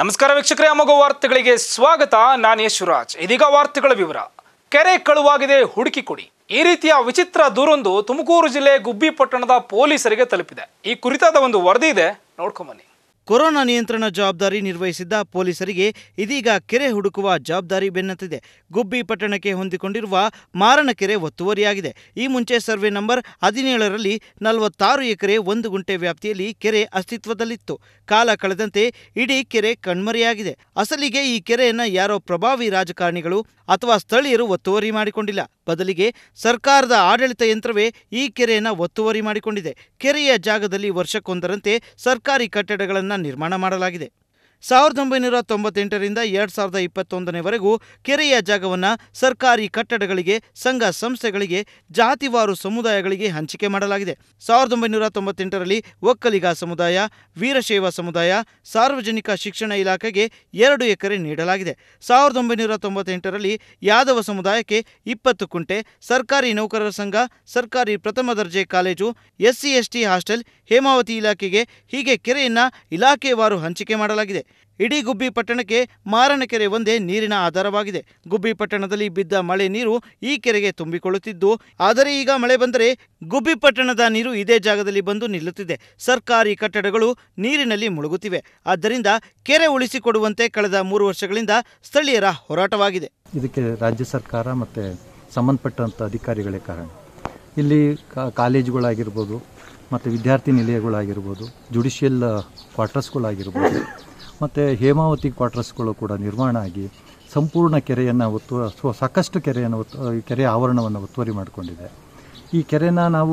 ನಮಸ್ಕಾರ ವೀಕ್ಷಕರೇ ಅಮೋಘ ವಾರ್ತೆಗಳಿಗೆ ಸ್ವಾಗತ ನಾನು ಯಶುರಾಜ್ ಇದೀಗ ವಾರ್ತೆಗಳ ವಿವರ ಕೆರೆ ಕಳುವಾಗಿದೆ ಹುಡುಕಿ ಕೊಡಿ ಈ ರೀತಿಯ ವಿಚಿತ್ರ ದೂರೊಂದು ತುಮಕೂರು ಜಿಲ್ಲೆ ಗುಬ್ಬಿ ಪಟ್ಟಣದ ಪೊಲೀಸರಿಗೆ ತಲುಪಿದೆ ಈ ಕುರಿತಾದ ಒಂದು ವರದಿ ಇದೆ ನೋಡ್ಕೊಂಬನ್ನಿ ಕೊರೋನಾ ನಿಯಂತ್ರಣ ಜವಾಬ್ದಾರಿ ನಿರ್ವಹಿಸಿದ್ದ ಪೊಲೀಸರಿಗೆ ಇದೀಗ ಕೆರೆ ಹುಡುಕುವ ಜವಾಬ್ದಾರಿ ಬೆನ್ನತ್ತಿದೆ ಗುಬ್ಬಿ ಪಟ್ಟಣಕ್ಕೆ ಹೊಂದಿಕೊಂಡಿರುವ ಮಾರಣಕೆರೆ ಒತ್ತುವರಿಯಾಗಿದೆ ಈ ಮುಂಚೆ ಸರ್ವೆ ನಂಬರ್ ಹದಿನೇಳರಲ್ಲಿ ನಲವತ್ತಾರು ಎಕರೆ ಒಂದು ಗುಂಟೆ ವ್ಯಾಪ್ತಿಯಲ್ಲಿ ಕೆರೆ ಅಸ್ತಿತ್ವದಲ್ಲಿತ್ತು ಕಾಲ ಕಳೆದಂತೆ ಇಡೀ ಕೆರೆ ಕಣ್ಮರೆಯಾಗಿದೆ ಅಸಲಿಗೆ ಈ ಕೆರೆಯನ್ನ ಯಾರೋ ಪ್ರಭಾವಿ ರಾಜಕಾರಣಿಗಳು ಅಥವಾ ಸ್ಥಳೀಯರು ಒತ್ತುವರಿ ಮಾಡಿಕೊಂಡಿಲ್ಲ ಬದಲಿಗೆ ಸರ್ಕಾರದ ಆಡಳಿತ ಯಂತ್ರವೇ ಈ ಕೆರೆಯನ್ನ ಒತ್ತುವರಿ ಮಾಡಿಕೊಂಡಿದೆ ಕೆರೆಯ ಜಾಗದಲ್ಲಿ ವರ್ಷಕ್ಕೊಂದರಂತೆ ಸರ್ಕಾರಿ ಕಟ್ಟಡಗಳನ್ನು ನಿರ್ಮಾಣ ಮಾಡಲಾಗಿದೆ ಸಾವಿರದ ಒಂಬೈನೂರ ತೊಂಬತ್ತೆಂಟರಿಂದ ಎರಡು ಸಾವಿರದ ಇಪ್ಪತ್ತೊಂದನೇವರೆಗೂ ಕೆರೆಯ ಜಾಗವನ್ನು ಸರ್ಕಾರಿ ಕಟ್ಟಡಗಳಿಗೆ ಸಂಘ ಸಂಸ್ಥೆಗಳಿಗೆ ಜಾತಿವಾರು ಸಮುದಾಯಗಳಿಗೆ ಹಂಚಿಕೆ ಮಾಡಲಾಗಿದೆ ಸಾವಿರದ ಒಂಬೈನೂರ ತೊಂಬತ್ತೆಂಟರಲ್ಲಿ ಒಕ್ಕಲಿಗ ಸಮುದಾಯ ವೀರಶೈವ ಸಮುದಾಯ ಸಾರ್ವಜನಿಕ ಶಿಕ್ಷಣ ಇಲಾಖೆಗೆ ಎರಡು ಎಕರೆ ನೀಡಲಾಗಿದೆ ಸಾವಿರದ ಒಂಬೈನೂರ ತೊಂಬತ್ತೆಂಟರಲ್ಲಿ ಯಾದವ ಸಮುದಾಯಕ್ಕೆ ಇಪ್ಪತ್ತು ಕುಂಟೆ ಸರ್ಕಾರಿ ನೌಕರರ ಸಂಘ ಸರ್ಕಾರಿ ಪ್ರಥಮ ದರ್ಜೆ college SC ST hostel Hemavathi ಇಲಾಖೆಗೆ ಹೀಗೆ ಕೆರೆಯನ್ನ ಇಲಾಖೆವಾರು ಹಂಚಿಕೆ ಮಾಡಲಾಗಿದೆ ಇಡೀ ಗುಬ್ಬಿ ಪಟ್ಟಣಕ್ಕೆ ಮಾರಣಕೆರೆ ಒಂದೇ ನೀರಿನ ಆಧಾರವಾಗಿದೆ ಗುಬ್ಬಿ ಪಟ್ಟಣದಲ್ಲಿ ಬಿದ್ದ ಮಳೆ ನೀರು ಈ ಕೆರೆಗೆ ತುಂಬಿಕೊಳ್ಳುತ್ತಿದ್ದು ಆದರೆ ಈಗ ಮಳೆ ಬಂದರೆ ಗುಬ್ಬಿ ಪಟ್ಟಣದ ನೀರು ಇದೇ ಜಾಗದಲ್ಲಿ ಬಂದು ನಿಲ್ಲುತ್ತಿದೆ ಸರ್ಕಾರಿ ಕಟ್ಟಡಗಳು ನೀರಿನಲ್ಲಿ ಮುಳುಗುತ್ತಿವೆ ಆದ್ದರಿಂದ ಕೆರೆ ಉಳಿಸಿಕೊಡುವಂತೆ ಕಳೆದ ಮೂರು ವರ್ಷಗಳಿಂದ ಸ್ಥಳೀಯರ ಹೋರಾಟವಾಗಿದೆ ಇದಕ್ಕೆ ರಾಜ್ಯ ಸರ್ಕಾರ ಮತ್ತು ಸಂಬಂಧಪಟ್ಟಂಥ ಅಧಿಕಾರಿಗಳೇ ಕಾರಣ ಇಲ್ಲಿ ಕಾ- ಕಾಲೇಜುಗಳಾಗಿರ್ಬೋದು ಮತ್ತು ವಿದ್ಯಾರ್ಥಿ ನಿಲಯಗಳಾಗಿರ್ಬೋದು ಜುಡಿಷಿಯಲ್ ಕ್ವಾರ್ಟರ್ಸ್ಗಳಾಗಿರ್ಬೋದು ಮತ್ತು ಹೇಮಾವತಿ ಕ್ವಾರ್ಟರ್ಸ್ಗಳು ಕೂಡ ನಿರ್ಮಾಣ ಆಗಿ ಸಂಪೂರ್ಣ ಕೆರೆಯನ್ನು ಒತ್ತು ಸೊ ಸಾಕಷ್ಟು ಕೆರೆಯನ್ನು ಒತ್ತು ಈ ಕೆರೆಯ ಆವರಣವನ್ನು ಒತ್ತುವರಿ ಮಾಡಿಕೊಂಡಿದೆ ಈ ಕೆರೆನ ನಾವು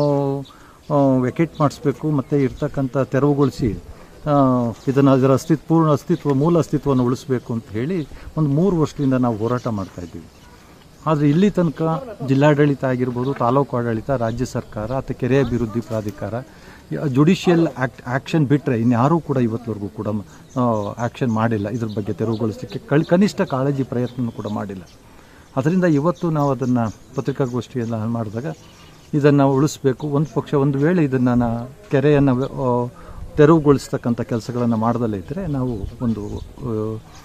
ವೆಕೆಟ್ ಮಾಡಿಸ್ಬೇಕು ಮತ್ತು ಇರ್ತಕ್ಕಂಥ ತೆರವುಗೊಳಿಸಿ ಇದನ್ನು ಅದರ ಅಸ್ತಿತ್ವ ಪೂರ್ಣ ಅಸ್ತಿತ್ವ ಮೂಲ ಅಸ್ತಿತ್ವವನ್ನು ಉಳಿಸ್ಬೇಕು ಅಂತ ಹೇಳಿ ಒಂದು ಮೂರು ವರ್ಷದಿಂದ ನಾವು ಹೋರಾಟ ಮಾಡ್ತಾ ಇದ್ದೀವಿ ಆದರೆ ಇಲ್ಲಿ ತನಕ ಜಿಲ್ಲಾಡಳಿತ ಆಗಿರ್ಬೋದು ತಾಲೂಕು ಆಡಳಿತ ರಾಜ್ಯ ಸರ್ಕಾರ ಅಥವಾ ಕೆರೆ ಅಭಿವೃದ್ಧಿ ಪ್ರಾಧಿಕಾರ ಜುಡಿಷಿಯಲ್ ಆ್ಯಕ್ಟ್ ಆ್ಯಕ್ಷನ್ ಬಿಟ್ಟರೆ ಇನ್ಯಾರೂ ಕೂಡ ಇವತ್ತವರೆಗೂ ಕೂಡ ಆ್ಯಕ್ಷನ್ ಮಾಡಿಲ್ಲ ಇದ್ರ ಬಗ್ಗೆ ತೆರವುಗೊಳಿಸಲಿಕ್ಕೆ ಕಳ್ ಕನಿಷ್ಠ ಕಾಳಜಿ ಪ್ರಯತ್ನ ಕೂಡ ಮಾಡಿಲ್ಲ ಅದರಿಂದ ಇವತ್ತು ನಾವು ಅದನ್ನು ಪತ್ರಿಕಾಗೋಷ್ಠಿಯೆಲ್ಲ ಮಾಡಿದಾಗ ಇದನ್ನು ಉಳಿಸ್ಬೇಕು ಒಂದು ಪಕ್ಷ ಒಂದು ವೇಳೆ ಇದನ್ನು ನಾ ಕೆರೆಯನ್ನು ಆ, ತೆರವುಗೊಳಿಸ್ತಕ್ಕಂಥ ಕೆಲಸಗಳನ್ನು ಮಾಡದಲ್ಲೇ ಇದ್ದರೆ ನಾವು ಒಂದು ಆ,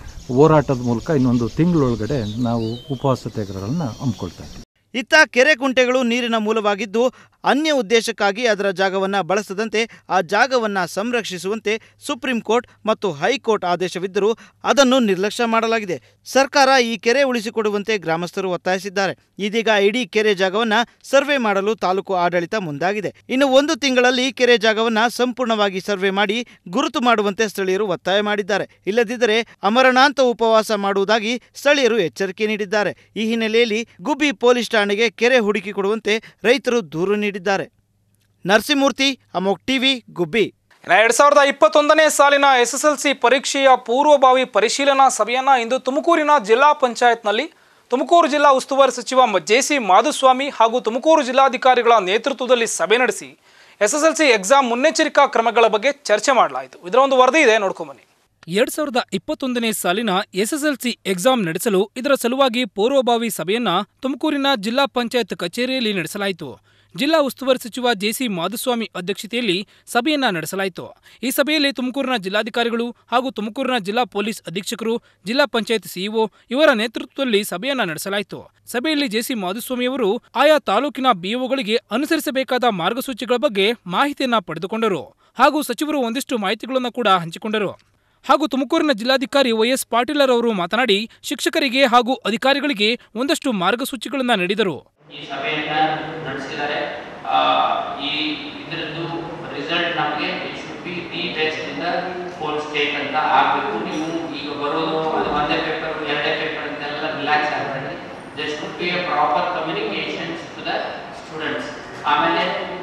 ಹೋರಾಟದ ಮೂಲಕ ಇನ್ನೊಂದು ತಿಂಗಳೊಳಗಡೆ ನಾವು ಉಪವಾಸ ಸತ್ಯಾಗ್ರಹಗಳನ್ನು ಹಮ್ಮಿಕೊಳ್ತಾ ಇದ್ದೀವಿ ಇತ್ತ ಕೆರೆ ಕುಂಟೆಗಳು ನೀರಿನ ಮೂಲವಾಗಿದ್ದು ಅನ್ಯ ಉದ್ದೇಶಕ್ಕಾಗಿ ಅದರ ಜಾಗವನ್ನು ಬಳಸದಂತೆ ಆ ಜಾಗವನ್ನು ಸಂರಕ್ಷಿಸುವಂತೆ ಸುಪ್ರೀಂ ಕೋರ್ಟ್ ಮತ್ತು ಹೈಕೋರ್ಟ್ ಆದೇಶವಿದ್ದರೂ ಅದನ್ನು ನಿರ್ಲಕ್ಷ್ಯ ಮಾಡಲಾಗಿದೆ ಸರ್ಕಾರ ಈ ಕೆರೆ ಉಳಿಸಿಕೊಡುವಂತೆ ಗ್ರಾಮಸ್ಥರು ಒತ್ತಾಯಿಸಿದ್ದಾರೆ ಇದೀಗ ಇಡೀ ಕೆರೆ ಜಾಗವನ್ನು ಸರ್ವೆ ಮಾಡಲು ತಾಲೂಕು ಆಡಳಿತ ಮುಂದಾಗಿದೆ ಇನ್ನು ಒಂದು ತಿಂಗಳಲ್ಲಿ ಕೆರೆ ಜಾಗವನ್ನು ಸಂಪೂರ್ಣವಾಗಿ ಸರ್ವೆ ಮಾಡಿ ಗುರುತು ಮಾಡುವಂತೆ ಸ್ಥಳೀಯರು ಒತ್ತಾಯ ಮಾಡಿದ್ದಾರೆ ಇಲ್ಲದಿದ್ದರೆ ಅಮರಣಾಂತ ಉಪವಾಸ ಮಾಡುವುದಾಗಿ ಸ್ಥಳೀಯರು ಎಚ್ಚರಿಕೆ ನೀಡಿದ್ದಾರೆ ಈ ಹಿನ್ನೆಲೆಯಲ್ಲಿ ಗುಬ್ಬಿ ಪೊಲೀಸ್ ಠಾಣೆಗೆ ಕೆರೆ ಹುಡುಕಿ ಕೊಡುವಂತೆ ರೈತರು ದೂರು ನೀಡಿದ್ದಾರೆ ನರಸಿಂಹಮೂರ್ತಿ ಅಮೋಕ್ ಟಿವಿ ಗುಬ್ಬಿ ಇನ್ನು ಎರಡ್ ಸಾವಿರದ ಇಪ್ಪತ್ತೊಂದನೇ ಸಾಲಿನ ಎಸ್ ಎಸ್ ಎಲ್ ಸಿ ಪರೀಕ್ಷೆಯ ಪೂರ್ವಭಾವಿ ಪರಿಶೀಲನಾ ಸಭೆಯನ್ನ ಇಂದು ತುಮಕೂರಿನ ಜಿಲ್ಲಾ ಪಂಚಾಯತ್ನಲ್ಲಿ ತುಮಕೂರು ಜಿಲ್ಲಾ ಉಸ್ತುವಾರಿ ಸಚಿವ ಜೆ ಸಿ ಮಾಧುಸ್ವಾಮಿ ಹಾಗೂ ತುಮಕೂರು ಜಿಲ್ಲಾಧಿಕಾರಿಗಳ ನೇತೃತ್ವದಲ್ಲಿ ಸಭೆ ನಡೆಸಿ S S L C exam ಮುನ್ನೆಚ್ಚರಿಕಾ ಕ್ರಮಗಳ ಬಗ್ಗೆ ಚರ್ಚೆ ಮಾಡಲಾಯಿತು ಇದರ ಒಂದು ವರದಿ ಇದೆ ನೋಡ್ಕೊಂಬನ್ನಿ ಎರಡ್ ಸಾವಿರದ ಇಪ್ಪತ್ತೊಂದನೇ ಸಾಲಿನ ಎಸ್ಎಸ್ಎಲ್ಸಿ ಎಕ್ಸಾಮ್ ನಡೆಸಲು ಇದರ ಸಲುವಾಗಿ ಪೂರ್ವಭಾವಿ ಸಭೆಯನ್ನ ತುಮಕೂರಿನ ಜಿಲ್ಲಾ ಪಂಚಾಯತ್ ಕಚೇರಿಯಲ್ಲಿ ನಡೆಸಲಾಯಿತು ಜಿಲ್ಲಾ ಉಸ್ತುವಾರಿ ಸಚಿವ ಜೆಸಿ ಮಾಧುಸ್ವಾಮಿ ಅಧ್ಯಕ್ಷತೆಯಲ್ಲಿ ಸಭೆಯನ್ನ ನಡೆಸಲಾಯಿತು ಈ ಸಭೆಯಲ್ಲಿ ತುಮಕೂರಿನ ಜಿಲ್ಲಾಧಿಕಾರಿಗಳು ಹಾಗೂ ತುಮಕೂರಿನ ಜಿಲ್ಲಾ ಪೊಲೀಸ್ ಅಧೀಕ್ಷಕರು ಜಿಲ್ಲಾ ಪಂಚಾಯತ್ ಸಿಇಒ ಇವರ ನೇತೃತ್ವದಲ್ಲಿ ಸಭೆಯನ್ನ ನಡೆಸಲಾಯಿತು ಸಭೆಯಲ್ಲಿ ಜೆಸಿ ಮಾಧುಸ್ವಾಮಿಯವರು ಆಯಾ ತಾಲೂಕಿನ ಬಿಒಗಳಿಗೆ ಅನುಸರಿಸಬೇಕಾದ ಮಾರ್ಗಸೂಚಿಗಳ ಬಗ್ಗೆ ಮಾಹಿತಿಯನ್ನ ಪಡೆದುಕೊಂಡರು ಹಾಗೂ ಸಚಿವರು ಒಂದಿಷ್ಟು ಮಾಹಿತಿಗಳನ್ನು ಕೂಡ ಹಂಚಿಕೊಂಡರು ಹಾಗೂ ತುಮಕೂರಿನ ಜಿಲ್ಲಾಧಿಕಾರಿ ವೈಎಸ್ ಪಾಟೀಲರ್ ಅವರು ಮಾತನಾಡಿ ಶಿಕ್ಷಕರಿಗೆ ಹಾಗೂ ಅಧಿಕಾರಿಗಳಿಗೆ ಒಂದಷ್ಟು ಮಾರ್ಗಸೂಚಿಗಳನ್ನು ನೀಡಿದರು ಈ ಸಭೆಯನ್ನ ನಡೆಸಿದ್ದಾರೆ ಆ, ಈ ಇದರದ್ದು ರಿಸಲ್ಟ್ ನಮಗೆ it should be the best in the whole state ಅಂತ ಆಗಬೇಕು ನೀವು ಈಗ ಬರೋದು ಅದು ಒಂದೇ ಪೇಪರ್ ಎರಡೇ ಪೇಪರ್ ಅಂತೆಲ್ಲ ರಿಲ್ಯಾಕ್ಸ್ ಆಗಬೇಡಿ there should be a proper communications to the students ಆಮೇಲೆ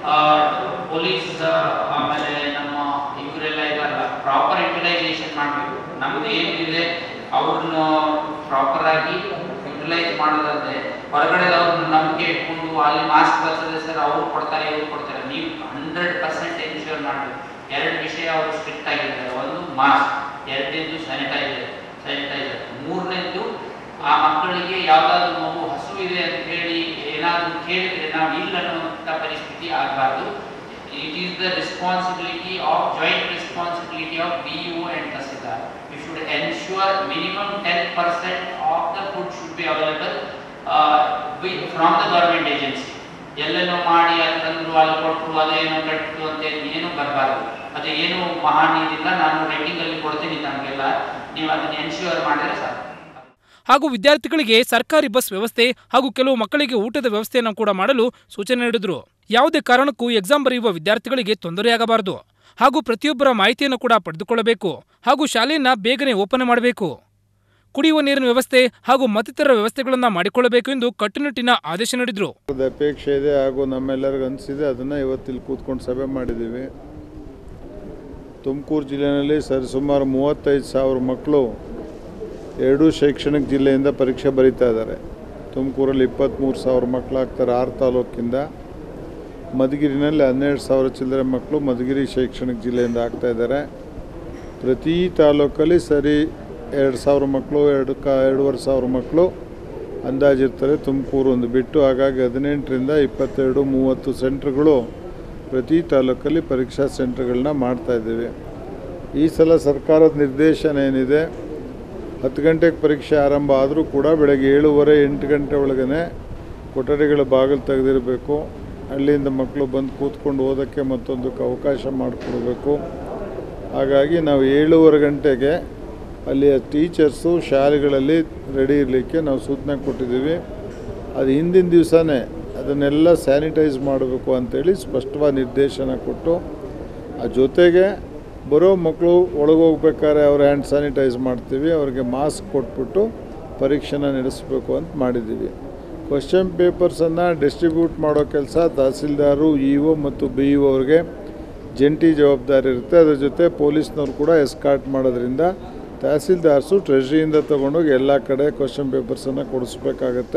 ಪೊಲೀಸ್ ಆಮೇಲೆ ನಮ್ಮ ಇವರೆಲ್ಲ ಇದಾರಲ್ಲ ಪ್ರಾಪರ್ ಯುಟಿಲೈಸೇಷನ್ ಮಾಡಬೇಕು ನಮ್ದು ಏನಿದೆ ಅವ್ರನ್ನ ಪ್ರಾಪರ್ ಆಗಿ ಯುಟಿಲೈಸ್ ಮಾಡೋದಂದ್ರೆ ಹೊರಗಡೆ ಅವ್ರನ್ನ ನಂಬಿಕೆ ಇಟ್ಕೊಂಡು ಅಲ್ಲಿ ಮಾಸ್ಕ್ ಬರ್ತದೆ ಸರ್ ಅವ್ರು ಕೊಡ್ತಾರೆ ಇವ್ರು ಕೊಡ್ತಾರೆ ನೀವು ಹಂಡ್ರೆಡ್ ಪರ್ಸೆಂಟ್ ಎನ್ಶ್ಯೂರ್ ಮಾಡಬೇಕು ಎರಡು ವಿಷಯ ಅವರು ಸ್ಟ್ರಿಕ್ಟ್ ಆಗಿದ್ದಾರೆ ಒಂದು ಮಾಸ್ಕ್ ಎರಡನೇದು ಸ್ಯಾನಿಟೈಸರ್ ಸ್ಯಾನಿಟೈಸರ್ ಮೂರನೇದು ಆ ಮಕ್ಕಳಿಗೆ ಯಾವುದಾದ್ರೂ ಮಗು ಹಸು ಇದೆ ಅಂತ ಹೇಳಿ ಏನಾದರೂ ಕೇಳಿದ್ರೆ ನಾವು ಇಲ್ಲ ಅನ್ನುವಂಥ ಪರಿಸ್ಥಿತಿ ಆಗಬಾರ್ದು it is the responsibility of joint responsibility of B U and tahsildar you should should ensure minimum 10% of the food should be available uh, with, from the government agency. ಎಲ್ಲೆಲ್ಲೋ ಮಾಡಿ ಅಲ್ಲಿ ತಂದ್ರು ಅಲ್ಲಿ ಕೊಟ್ಟರು ಅದೇನೋ ಕಟ್ಟು ಅಂತ ಏನು ಬರಬಾರ್ದು ಅದು ಏನು ಮಹಾನ್ ಇದಿಲ್ಲ ನಾನು ರೇಟಿಂಗಲ್ಲಿ ಕೊಡ್ತೀನಿ ತಮಗೆಲ್ಲ ನೀವು ಅದನ್ನ ಎನ್ಶ್ಯೂರ್ ಮಾಡಿದ್ರೆ ಸಾಕು ಹಾಗೂ ವಿದ್ಯಾರ್ಥಿಗಳಿಗೆ ಸರ್ಕಾರಿ ಬಸ್ ವ್ಯವಸ್ಥೆ ಹಾಗೂ ಕೆಲವು ಮಕ್ಕಳಿಗೆ ಊಟದ ವ್ಯವಸ್ಥೆಯನ್ನು ಕೂಡ ಮಾಡಲು ಸೂಚನೆ ನೀಡಿದ್ರು ಯಾವುದೇ ಕಾರಣಕ್ಕೂ ಎಕ್ಸಾಮ್ ಬರೆಯುವ ವಿದ್ಯಾರ್ಥಿಗಳಿಗೆ ತೊಂದರೆಯಾಗಬಾರದು ಹಾಗೂ ಪ್ರತಿಯೊಬ್ಬರ ಮಾಹಿತಿಯನ್ನು ಕೂಡ ಪಡೆದುಕೊಳ್ಳಬೇಕು ಹಾಗೂ ಶಾಲೆಯನ್ನ ಬೇಗನೆ ಓಪನ್ ಮಾಡಬೇಕು ಕುಡಿಯುವ ನೀರಿನ ವ್ಯವಸ್ಥೆ ಹಾಗೂ ಮತ್ತಿತರ ವ್ಯವಸ್ಥೆಗಳನ್ನು ಮಾಡಿಕೊಳ್ಳಬೇಕು ಎಂದು ಕಟ್ಟುನಿಟ್ಟಿನ ಆದೇಶ ನೀಡಿದ್ರು ಸರ್ಕಾರದ ಅಪೇಕ್ಷೆ ಇದೆ ಹಾಗೂ ನಮ್ಮೆಲ್ಲರಿಗೂ ಅನಿಸಿದೆ ಅದನ್ನು ಇವತ್ತಿಲ್ಲಿ ಕೂತ್ಕೊಂಡು ಸಭೆ ಮಾಡಿದ್ದೀವಿ ತುಮಕೂರು ಜಿಲ್ಲೆಯಲ್ಲಿ ಸರಿಸುಮಾರು ಮೂವತ್ತೈದು ಸಾವಿರ ಮಕ್ಕಳು ಎರಡೂ ಶೈಕ್ಷಣಿಕ ಜಿಲ್ಲೆಯಿಂದ ಪರೀಕ್ಷೆ ಬರೀತಾ ಇದ್ದಾರೆ ತುಮಕೂರಲ್ಲಿ ಇಪ್ಪತ್ತ್ಮೂರು ಸಾವಿರ ಮಕ್ಕಳಾಗ್ತಾರೆ ಆರು ತಾಲೂಕಿಂದ ಮಧುಗಿರಿನಲ್ಲಿ ಹನ್ನೆರಡು ಸಾವಿರ ಚಿಲ್ಲರೆ ಮಕ್ಕಳು ಮಧುಗಿರಿ ಶೈಕ್ಷಣಿಕ ಜಿಲ್ಲೆಯಿಂದ ಆಗ್ತಾ ಇದ್ದಾರೆ ಪ್ರತಿ ತಾಲೂಕಲ್ಲಿ ಸರಿ ಎರಡು ಸಾವಿರ ಮಕ್ಕಳು ಎರಡು ಕ ಎರಡೂವರೆ ಸಾವಿರ ಮಕ್ಕಳು ಅಂದಾಜಿರ್ತಾರೆ ತುಮಕೂರು ಒಂದು ಬಿಟ್ಟು ಹಾಗಾಗಿ ಹದಿನೆಂಟರಿಂದ ಇಪ್ಪತ್ತೆರಡು ಮೂವತ್ತು ಸೆಂಟ್ರ್ಗಳು ಪ್ರತಿ ತಾಲೂಕಲ್ಲಿ ಪರೀಕ್ಷಾ ಸೆಂಟ್ರ್ಗಳನ್ನ ಮಾಡ್ತಾಯಿದ್ದೀವಿ ಈ ಸಲ ಸರ್ಕಾರದ ನಿರ್ದೇಶನ ಏನಿದೆ ಹತ್ತು ಗಂಟೆಗೆ ಪರೀಕ್ಷೆ ಆರಂಭ ಆದರೂ ಕೂಡ ಬೆಳಗ್ಗೆ ಏಳುವರೆ ಎಂಟು ಗಂಟೆ ಒಳಗನೆ ಕೊಠಡಿಗಳ ಬಾಗಿಲು ತೆಗೆದಿರಬೇಕು ಹಳ್ಳಿಯಿಂದ ಮಕ್ಕಳು ಬಂದು ಕೂತ್ಕೊಂಡು ಓದೋಕ್ಕೆ ಮತ್ತೊಂದಕ್ಕೆ ಅವಕಾಶ ಮಾಡಿಕೊಡ್ಬೇಕು ಹಾಗಾಗಿ ನಾವು ಏಳುವರೆ ಗಂಟೆಗೆ ಅಲ್ಲಿಯ ಟೀಚರ್ಸು ಶಾಲೆಗಳಲ್ಲಿ ರೆಡಿ ಇರಲಿಕ್ಕೆ ನಾವು ಸೂಚನೆ ಕೊಟ್ಟಿದ್ದೀವಿ ಅದು ಹಿಂದಿನ ದಿವಸನೇ ಅದನ್ನೆಲ್ಲ ಸ್ಯಾನಿಟೈಸ್ ಮಾಡಬೇಕು ಅಂತೇಳಿ ಸ್ಪಷ್ಟವಾದ ನಿರ್ದೇಶನ ಕೊಟ್ಟು ಆ ಜೊತೆಗೆ ಬರೋ ಮಕ್ಕಳು ಒಳಗೋಗ್ಬೇಕಾದ್ರೆ ಅವ್ರ ಹ್ಯಾಂಡ್ ಸ್ಯಾನಿಟೈಸ್ ಮಾಡ್ತೀವಿ ಅವ್ರಿಗೆ ಮಾಸ್ಕ್ ಕೊಟ್ಬಿಟ್ಟು ಪರೀಕ್ಷೆನ ನಡೆಸಬೇಕು ಅಂತ ಮಾಡಿದ್ದೀವಿ ಕ್ವಶನ್ ಪೇಪರ್ಸನ್ನು ಡಿಸ್ಟ್ರಿಬ್ಯೂಟ್ ಮಾಡೋ ಕೆಲಸ ತಹಸೀಲ್ದಾರು ಇ ಒ ಮತ್ತು ಬಿ ಇ ಅವ್ರಿಗೆ ಜಂಟಿ ಜವಾಬ್ದಾರಿ ಇರುತ್ತೆ ಅದ್ರ ಜೊತೆ ಪೊಲೀಸ್ನವ್ರು ಕೂಡ ಎಸ್ಕಾರ್ಟ್ ಮಾಡೋದ್ರಿಂದ ತಹಸೀಲ್ದಾರ್ಸು ಟ್ರೆಷರಿಯಿಂದ ತೊಗೊಂಡೋಗಿ ಎಲ್ಲ ಕಡೆ ಕ್ವಶನ್ ಪೇಪರ್ಸನ್ನು ಕೊಡಿಸ್ಬೇಕಾಗತ್ತೆ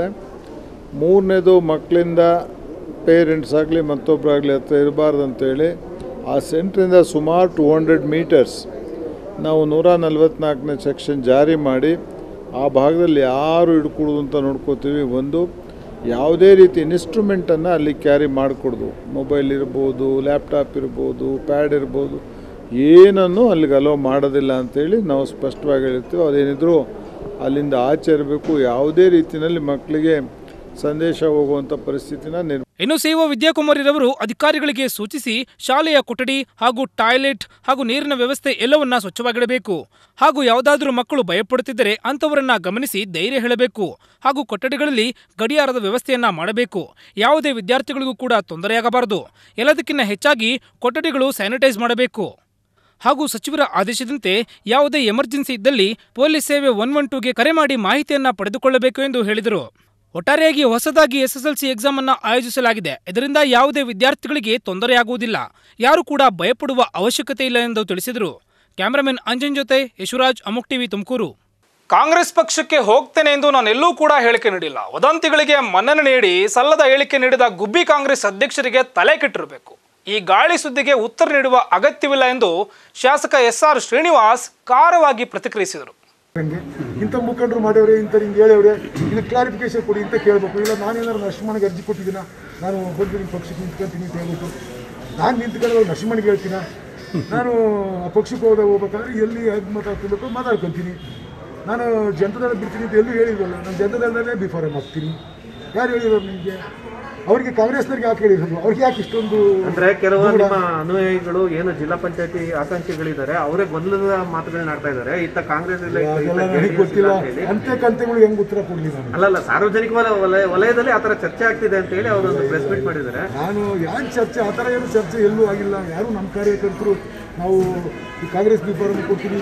ಮೂರನೇದು ಮಕ್ಕಳಿಂದ ಪೇರೆಂಟ್ಸ್ ಆಗಲಿ ಮತ್ತೊಬ್ಬರಾಗಲಿ ಹತ್ರ ಇರಬಾರ್ದು ಅಂತೇಳಿ ಆ ಸೆಂಟ್ರಿಂದ ಸುಮಾರು ಟು ಹಂಡ್ರೆಡ್ ಮೀಟರ್ಸ್ ನಾವು ನೂರ ನಲ್ವತ್ನಾಲ್ಕನೇ ಸೆಕ್ಷನ್ ಜಾರಿ ಮಾಡಿ ಆ ಭಾಗದಲ್ಲಿ ಯಾರು ಹಿಡ್ಕೊಡೋದು ಅಂತ ನೋಡ್ಕೋತೀವಿ ಒಂದು ಯಾವುದೇ ರೀತಿ ಇನ್ಸ್ಟ್ರೂಮೆಂಟನ್ನು ಅಲ್ಲಿ ಕ್ಯಾರಿ ಮಾಡಿಕೊಡ್ದು ಮೊಬೈಲ್ ಇರ್ಬೋದು ಲ್ಯಾಪ್ಟಾಪ್ ಇರ್ಬೋದು ಪ್ಯಾಡ್ ಇರ್ಬೋದು ಏನನ್ನು ಅಲ್ಲಿಗೆ ಅಲೋ ಮಾಡೋದಿಲ್ಲ ಅಂತೇಳಿ ನಾವು ಸ್ಪಷ್ಟವಾಗಿ ಹೇಳ್ತೀವಿ ಅದೇನಿದ್ರು ಅಲ್ಲಿಂದ ಆಚೆ ಇರಬೇಕು ಯಾವುದೇ ರೀತಿಯಲ್ಲಿ ಮಕ್ಕಳಿಗೆ ಸಂದೇಶ ಹೋಗುವಂಥ ಪರಿಸ್ಥಿತಿನ ನಿರ್ ಇನ್ನು ಸಿಒ ವಿದ್ಯಾಕುಮಾರಿರವರು ಅಧಿಕಾರಿಗಳಿಗೆ ಸೂಚಿಸಿ ಶಾಲೆಯ ಕೊಠಡಿ ಹಾಗೂ ಟಾಯ್ಲೆಟ್ ಹಾಗೂ ನೀರಿನ ವ್ಯವಸ್ಥೆ ಎಲ್ಲವನ್ನ ಸ್ವಚ್ಛವಾಗಿಡಬೇಕು ಹಾಗೂ ಯಾವುದಾದ್ರೂ ಮಕ್ಕಳು ಭಯಪಡುತ್ತಿದ್ದರೆ ಅಂಥವರನ್ನ ಗಮನಿಸಿ ಧೈರ್ಯ ಹೇಳಬೇಕು ಹಾಗೂ ಕೊಠಡಿಗಳಲ್ಲಿ ಗಡಿಯಾರದ ವ್ಯವಸ್ಥೆಯನ್ನ ಮಾಡಬೇಕು ಯಾವುದೇ ವಿದ್ಯಾರ್ಥಿಗಳಿಗೂ ಕೂಡ ತೊಂದರೆಯಾಗಬಾರದು ಎಲ್ಲದಕ್ಕಿಂತ ಹೆಚ್ಚಾಗಿ ಕೊಠಡಿಗಳು ಸ್ಯಾನಿಟೈಸ್ ಮಾಡಬೇಕು ಹಾಗೂ ಸಚಿವರ ಆದೇಶದಂತೆ ಯಾವುದೇ ಎಮರ್ಜೆನ್ಸಿ ಇದ್ದಲ್ಲಿ ಪೊಲೀಸ್ ಸೇವೆ ಒನ್ ಒನ್ ಟೂಗೆ ಕರೆ ಮಾಡಿ ಮಾಹಿತಿಯನ್ನ ಪಡೆದುಕೊಳ್ಳಬೇಕು ಎಂದು ಹೇಳಿದರು ಒಟ್ಟಾರೆಯಾಗಿ ಹೊಸದಾಗಿ ಎಸ್ಎಸ್ಎಲ್ಸಿ ಎಕ್ಸಾಮ್ ಅನ್ನ ಆಯೋಜಿಸಲಾಗಿದೆ ಇದರಿಂದ ಯಾವುದೇ ವಿದ್ಯಾರ್ಥಿಗಳಿಗೆ ತೊಂದರೆಯಾಗುವುದಿಲ್ಲ ಯಾರು ಕೂಡ ಭಯಪಡುವ ಅವಶ್ಯಕತೆ ಇಲ್ಲ ಎಂದು ತಿಳಿಸಿದರು ಕ್ಯಾಮರಾಮನ್ ಅಂಜನ್ ಜೊತೆ ಯಶುರಾಜ್ ಅಮುಕ್ ಟಿವಿ ತುಮಕೂರು ಕಾಂಗ್ರೆಸ್ ಪಕ್ಷಕ್ಕೆ ಹೋಗ್ತೇನೆ ಎಂದು ನಾನೆಲ್ಲೂ ಕೂಡ ಹೇಳಿಕೆ ನೀಡಿಲ್ಲ ವದಂತಿಗಳಿಗೆ ಮನ್ನಣೆ ನೀಡಿ ಸಲ್ಲದ ಹೇಳಿಕೆ ನೀಡಿದ ಗುಬ್ಬಿ ಕಾಂಗ್ರೆಸ್ ಅಧ್ಯಕ್ಷರಿಗೆ ತಲೆ ಕೆಟ್ಟಿರಬೇಕು ಈ ಗಾಳಿ ಸುದ್ದಿಗೆ ಉತ್ತರ ನೀಡುವ ಅಗತ್ಯವಿಲ್ಲ ಎಂದು ಶಾಸಕ ಎಸ್ ಆರ್ ಶ್ರೀನಿವಾಸ್ ಖಾರವಾಗಿ ಪ್ರತಿಕ್ರಿಯಿಸಿದರು ಹಂಗೆ ಇಂಥ ಮುಖಂಡರು ಮಾಡ್ಯವ್ರೆ ಇಂಥ ಹಿಂಗೆ ಹೇಳವ್ರೆ ಇದು ಕ್ಲಾರಿಫಿಕೇಶನ್ ಕೊಡಿ ಅಂತ ಕೇಳಬೇಕು ಇಲ್ಲ ನಾನೇನಾದ್ರು ನರಸಿಂಹನಿಗೆ ಅರ್ಜಿ ಕೊಟ್ಟಿದ್ದೀನ ನಾನು ಬಂದು ನಿಮ್ಮ ಪಕ್ಷಕ್ಕೆ ನಿಂತ್ಕೊಂತೀನಿ ಅಂತ ಹೇಳ್ಬಿಟ್ಟು ನಾನು ನಿಂತ್ಕೊಂಡು ನರಸಿಂಹನಿಗೆ ಹೇಳ್ತೀನ ನಾನು ಆ ಪಕ್ಷಕ್ಕೆ ಹೋದ ಹೋಗ್ಬೇಕಾದ್ರೆ ಎಲ್ಲಿ ಹೇಗೆ ಮಾತಾಡ್ತಿರ್ಬೇಕು ಮಾತಾಡ್ಕೊತೀನಿ ನಾನು ಜನತಾದಳ ಬಿಡ್ತೀನಿ ಅಂತ ಎಲ್ಲೂ ಹೇಳಿಲ್ವಲ್ಲ ನಾನು ಜನತಾದಳದಲ್ಲೇ ಬಿಫಾರಮ್ ಹಾಕ್ತೀನಿ ಯಾರು ಹೇಳಿರೋರು ನಿಮಗೆ ಅವರಿಗೆ ಕಾಂಗ್ರೆಸ್ನವ್ರಿಗೆ ಯಾಕೆ ಹೇಳಿರೋದು ಅವ್ರಿಗೆ ಯಾಕೆ ಇಷ್ಟೊಂದು ಅಂದ್ರೆ ಕೆಲವು ದೂರ? ನಿಮ್ಮ ಅನುಯಾಯಿಗಳು ಏನು ಜಿಲ್ಲಾ ಪಂಚಾಯತಿ ಆಕಾಂಕ್ಷಿಗಳಿದ್ದಾರೆ ಅವರೇ ಗೊಂದಲದ ಮಾತುಗಳನ್ನ ಆಡ್ತಾ ಇದ್ದಾರೆ ಇತ್ತ ಕಾಂಗ್ರೆಸ್ ಇಲ್ಲ ಇತ್ತ- ಅದೆಲ್ಲ ಇತ್ತ ನನಗೆ JDS ಗೊತ್ತಿಲ್ಲ ಇಲ್ಲ ಅಂತ ಹೇಳಿ. ಅಂತೆ ಕಂತೆಗಳು ಹೆಂಗೆ ಉತ್ತರ ಕೊಡಲಿ ನಾನು ಅಲ್ಲಲ್ಲ ಸಾರ್ವಜನಿಕ ವಲ- ವಲಯ ವಲಯದಲ್ಲಿ ಆತರ ಚರ್ಚೆ ಆಗ್ತಿದೆ ಅಂತ ಹೇಳಿ ಅವರು ಒಂದು ಪ್ರೆಸ್ ಮೀಟ್ ಮಾಡಿದ್ದಾರೆ ನಾನು ಯಾರು ಚರ್ಚೆ ಆ ಥರ ಏನು ಚರ್ಚೆ ಎಲ್ಲೂ ಆಗಿಲ್ಲ ಯಾರು ನಮ್ಮ ಕಾರ್ಯಕರ್ತರು ನಾವು ಈ ಕಾಂಗ್ರೆಸ್ ಬಿಫಾರನ್ನು ಕೊಡ್ತೀವಿ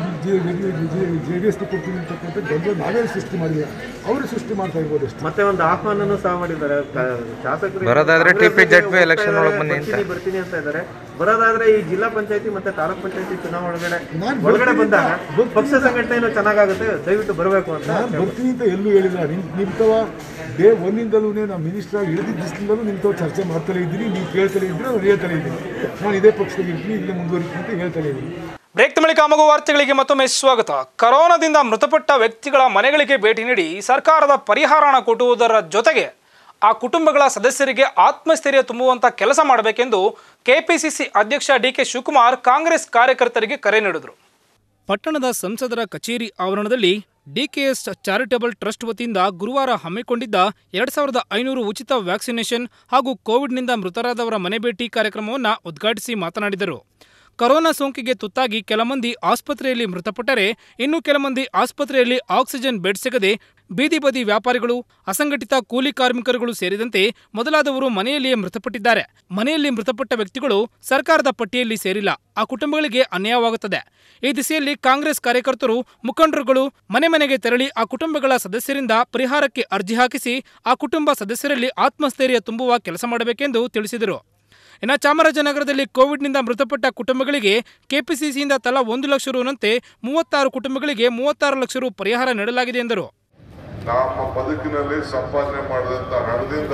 ಜೆ ಡಿ ಎಸ್ ಕೊಡ್ತೀವಿ ಅಂತಕ್ಕಂಥ ಗೊಂದಲ ನಾವೇನು ಸೃಷ್ಟಿ ಮಾಡಿಲ್ಲ ಅವರು ಸೃಷ್ಟಿ ಮಾಡ್ತಾ ಇರ್ಬೋದು ಅಷ್ಟೇ ಮತ್ತೆ ಒಂದು ಆಹ್ವಾನನೂ ಸಹ ಮಾಡಿದ್ದಾರೆ ಕ- ಶಾಸಕರು ಬರೋದಾದ್ರೆ ಕಾಂಗ್ರೆಸ್ TP ಜಡ್ಪಿ ಹೋಗ್ತಾ election ಇದ್ದಾರೆ, ಒಳಗ್ ಬನ್ನಿ ಅಂತ. ಬರ್ತೀನಿ ಬರ್ತೀನಿ ಅಂತ ಇದ್ದಾರೆ ಬರೋದಾದ್ರೆ ಈ ಜಿಲ್ಲಾ ಪಂಚಾಯತಿ ಮತ್ತೆ ತಾಲೂಕ್ ಪಂಚಾಯತಿ ಚುನಾವಣೆ ಒಳಗಡೆ ನಾನ್ ಒಳಗಡೆ ಬರ್ತೀನಿ ಬಂದಾಗ ಅಂತ- ಬರ್ತೀನಿ ಪಕ್ಷ ಸಂಘಟನೆ ಚೆನ್ನಾಗಾಗುತ್ತೆ ದಯವಿಟ್ಟು ಬರಬೇಕು ಅಂತ ನಾನು ಬರ್ತೀನಿ ಅಂತ ಎಲ್ಲೂ ಹೇಳಿಲ್ಲ ನಿಮ್ ನಿಮ್ತವ ಡೇ ಒಂದಿಂದಲೂ ನಾನು ಮಿನಿಸ್ಟರ್ ಆಗಿ ಇಳಿದಿದ್ದ ದಿವಸದಿಂದಲೂ ನಿಮ್ತವ ಚರ್ಚೆ ಮಾಡ್ತಲೇ ಇದ್ದೀನಿ ನೀವು ಕೇಳ್ತಲೇ ಇದ್ರೆ ನಾನು ಹೇಳ್ತಲೇ ಇದ್ದೀನಿ ನಾನು ಇದೇ ಪಕ್ಷದಲ್ಲಿ ಇರ್ತೀನಿ ಇಲ್ಲೇ ಮುಂದುವರಿತೀನಿ ಅಂತ ಹೇಳ್ತಲೇ ಇದ್ದೀನಿ ಬ್ರೇಕ್ ಬಳಿಕ ಮಗು ವಾರ್ತೆಗಳಿಗೆ ಮತ್ತೊಮ್ಮೆ ಸ್ವಾಗತ ಕರೋನಾದಿಂದ ಮೃತಪಟ್ಟ ವ್ಯಕ್ತಿಗಳ ಮನೆಗಳಿಗೆ ಭೇಟಿ ನೀಡಿ ಸರ್ಕಾರದ ಪರಿಹಾರ ಹಣ ಕೊಡುವುದರ ಜೊತೆಗೆ ಆ ಕುಟುಂಬಗಳ ಸದಸ್ಯರಿಗೆ ಆತ್ಮಸ್ಥೈರ್ಯ ತುಂಬುವಂತ ಕೆಲಸ ಮಾಡಬೇಕೆಂದು ಕೆಪಿಸಿಸಿ ಅಧ್ಯಕ್ಷ ಡಿ ಕೆ ಶಿವಕುಮಾರ್ ಕಾಂಗ್ರೆಸ್ ಕಾರ್ಯಕರ್ತರಿಗೆ ಕರೆ ನೀಡಿದರು ಪಟ್ಟಣದ ಸಂಸದರ ಕಚೇರಿ ಆವರಣದಲ್ಲಿ ಡಿಕೆಎಸ್ ಚಾರಿಟಬಲ್ ಟ್ರಸ್ಟ್ ವತಿಯಿಂದ ಗುರುವಾರ ಹಮ್ಮಿಕೊಂಡಿದ್ದ ಎರಡ್ ಸಾವಿರದ ಐನೂರು ಉಚಿತ ವ್ಯಾಕ್ಸಿನೇಷನ್ ಹಾಗೂ ಕೋವಿಡ್ನಿಂದ ಮೃತರಾದವರ ಮನೆ ಭೇಟಿ ಕಾರ್ಯಕ್ರಮವನ್ನು ಉದ್ಘಾಟಿಸಿ ಮಾತನಾಡಿದರು ಕೊರೋನಾ ಸೋಂಕಿಗೆ ತುತ್ತಾಗಿ ಕೆಲ ಮಂದಿ ಆಸ್ಪತ್ರೆಯಲ್ಲಿ ಮೃತಪಟ್ಟರೆ ಇನ್ನು ಕೆಲ ಮಂದಿ ಆಸ್ಪತ್ರೆಯಲ್ಲಿ ಆಕ್ಸಿಜನ್ ಬೆಡ್ ಸಿಗದೆ ಬೀದಿ ಬದಿ ವ್ಯಾಪಾರಿಗಳು ಅಸಂಘಟಿತ ಕೂಲಿ ಕಾರ್ಮಿಕರುಗಳು ಸೇರಿದಂತೆ ಮೊದಲಾದವರು ಮನೆಯಲ್ಲಿಯೇ ಮೃತಪಟ್ಟಿದ್ದಾರೆ ಮನೆಯಲ್ಲಿ ಮೃತಪಟ್ಟ ವ್ಯಕ್ತಿಗಳು ಸರ್ಕಾರದ ಪಟ್ಟಿಯಲ್ಲಿ ಸೇರಿಲ್ಲ ಆ ಕುಟುಂಬಗಳಿಗೆ ಅನ್ಯಾಯವಾಗುತ್ತದೆ ಈ ದಿಸೆಯಲ್ಲಿ ಕಾಂಗ್ರೆಸ್ ಕಾರ್ಯಕರ್ತರು ಮುಖಂಡರುಗಳು ಮನೆ ಮನೆಗೆ ತೆರಳಿ ಆ ಕುಟುಂಬಗಳ ಸದಸ್ಯರಿಂದ ಪರಿಹಾರಕ್ಕೆ ಅರ್ಜಿ ಹಾಕಿಸಿ ಆ ಕುಟುಂಬ ಸದಸ್ಯರಲ್ಲಿ ಆತ್ಮಸ್ಥೈರ್ಯ ತುಂಬುವ ಕೆಲಸ ಮಾಡಬೇಕೆಂದು ತಿಳಿಸಿದರು ಇನ್ನು ಚಾಮರಾಜನಗರದಲ್ಲಿ ಕೋವಿಡ್ನಿಂದ ಮೃತಪಟ್ಟ ಕುಟುಂಬಗಳಿಗೆ ಕೆಪಿಸಿಸಿಯಿಂದ ತಲಾ ಒಂದು ಲಕ್ಷ ರುನಂತೆ ಮೂವತ್ತಾರು ಕುಟುಂಬಗಳಿಗೆ ಮೂವತ್ತಾರು ಲಕ್ಷ ರು ಪರಿಹಾರ ನೀಡಲಾಗಿದೆ ಎಂದರು ನಮ್ಮ ಬದುಕಿನಲ್ಲಿ ಸಂಪಾದನೆ ಮಾಡಿದಂಥ ಹಣದಿಂದ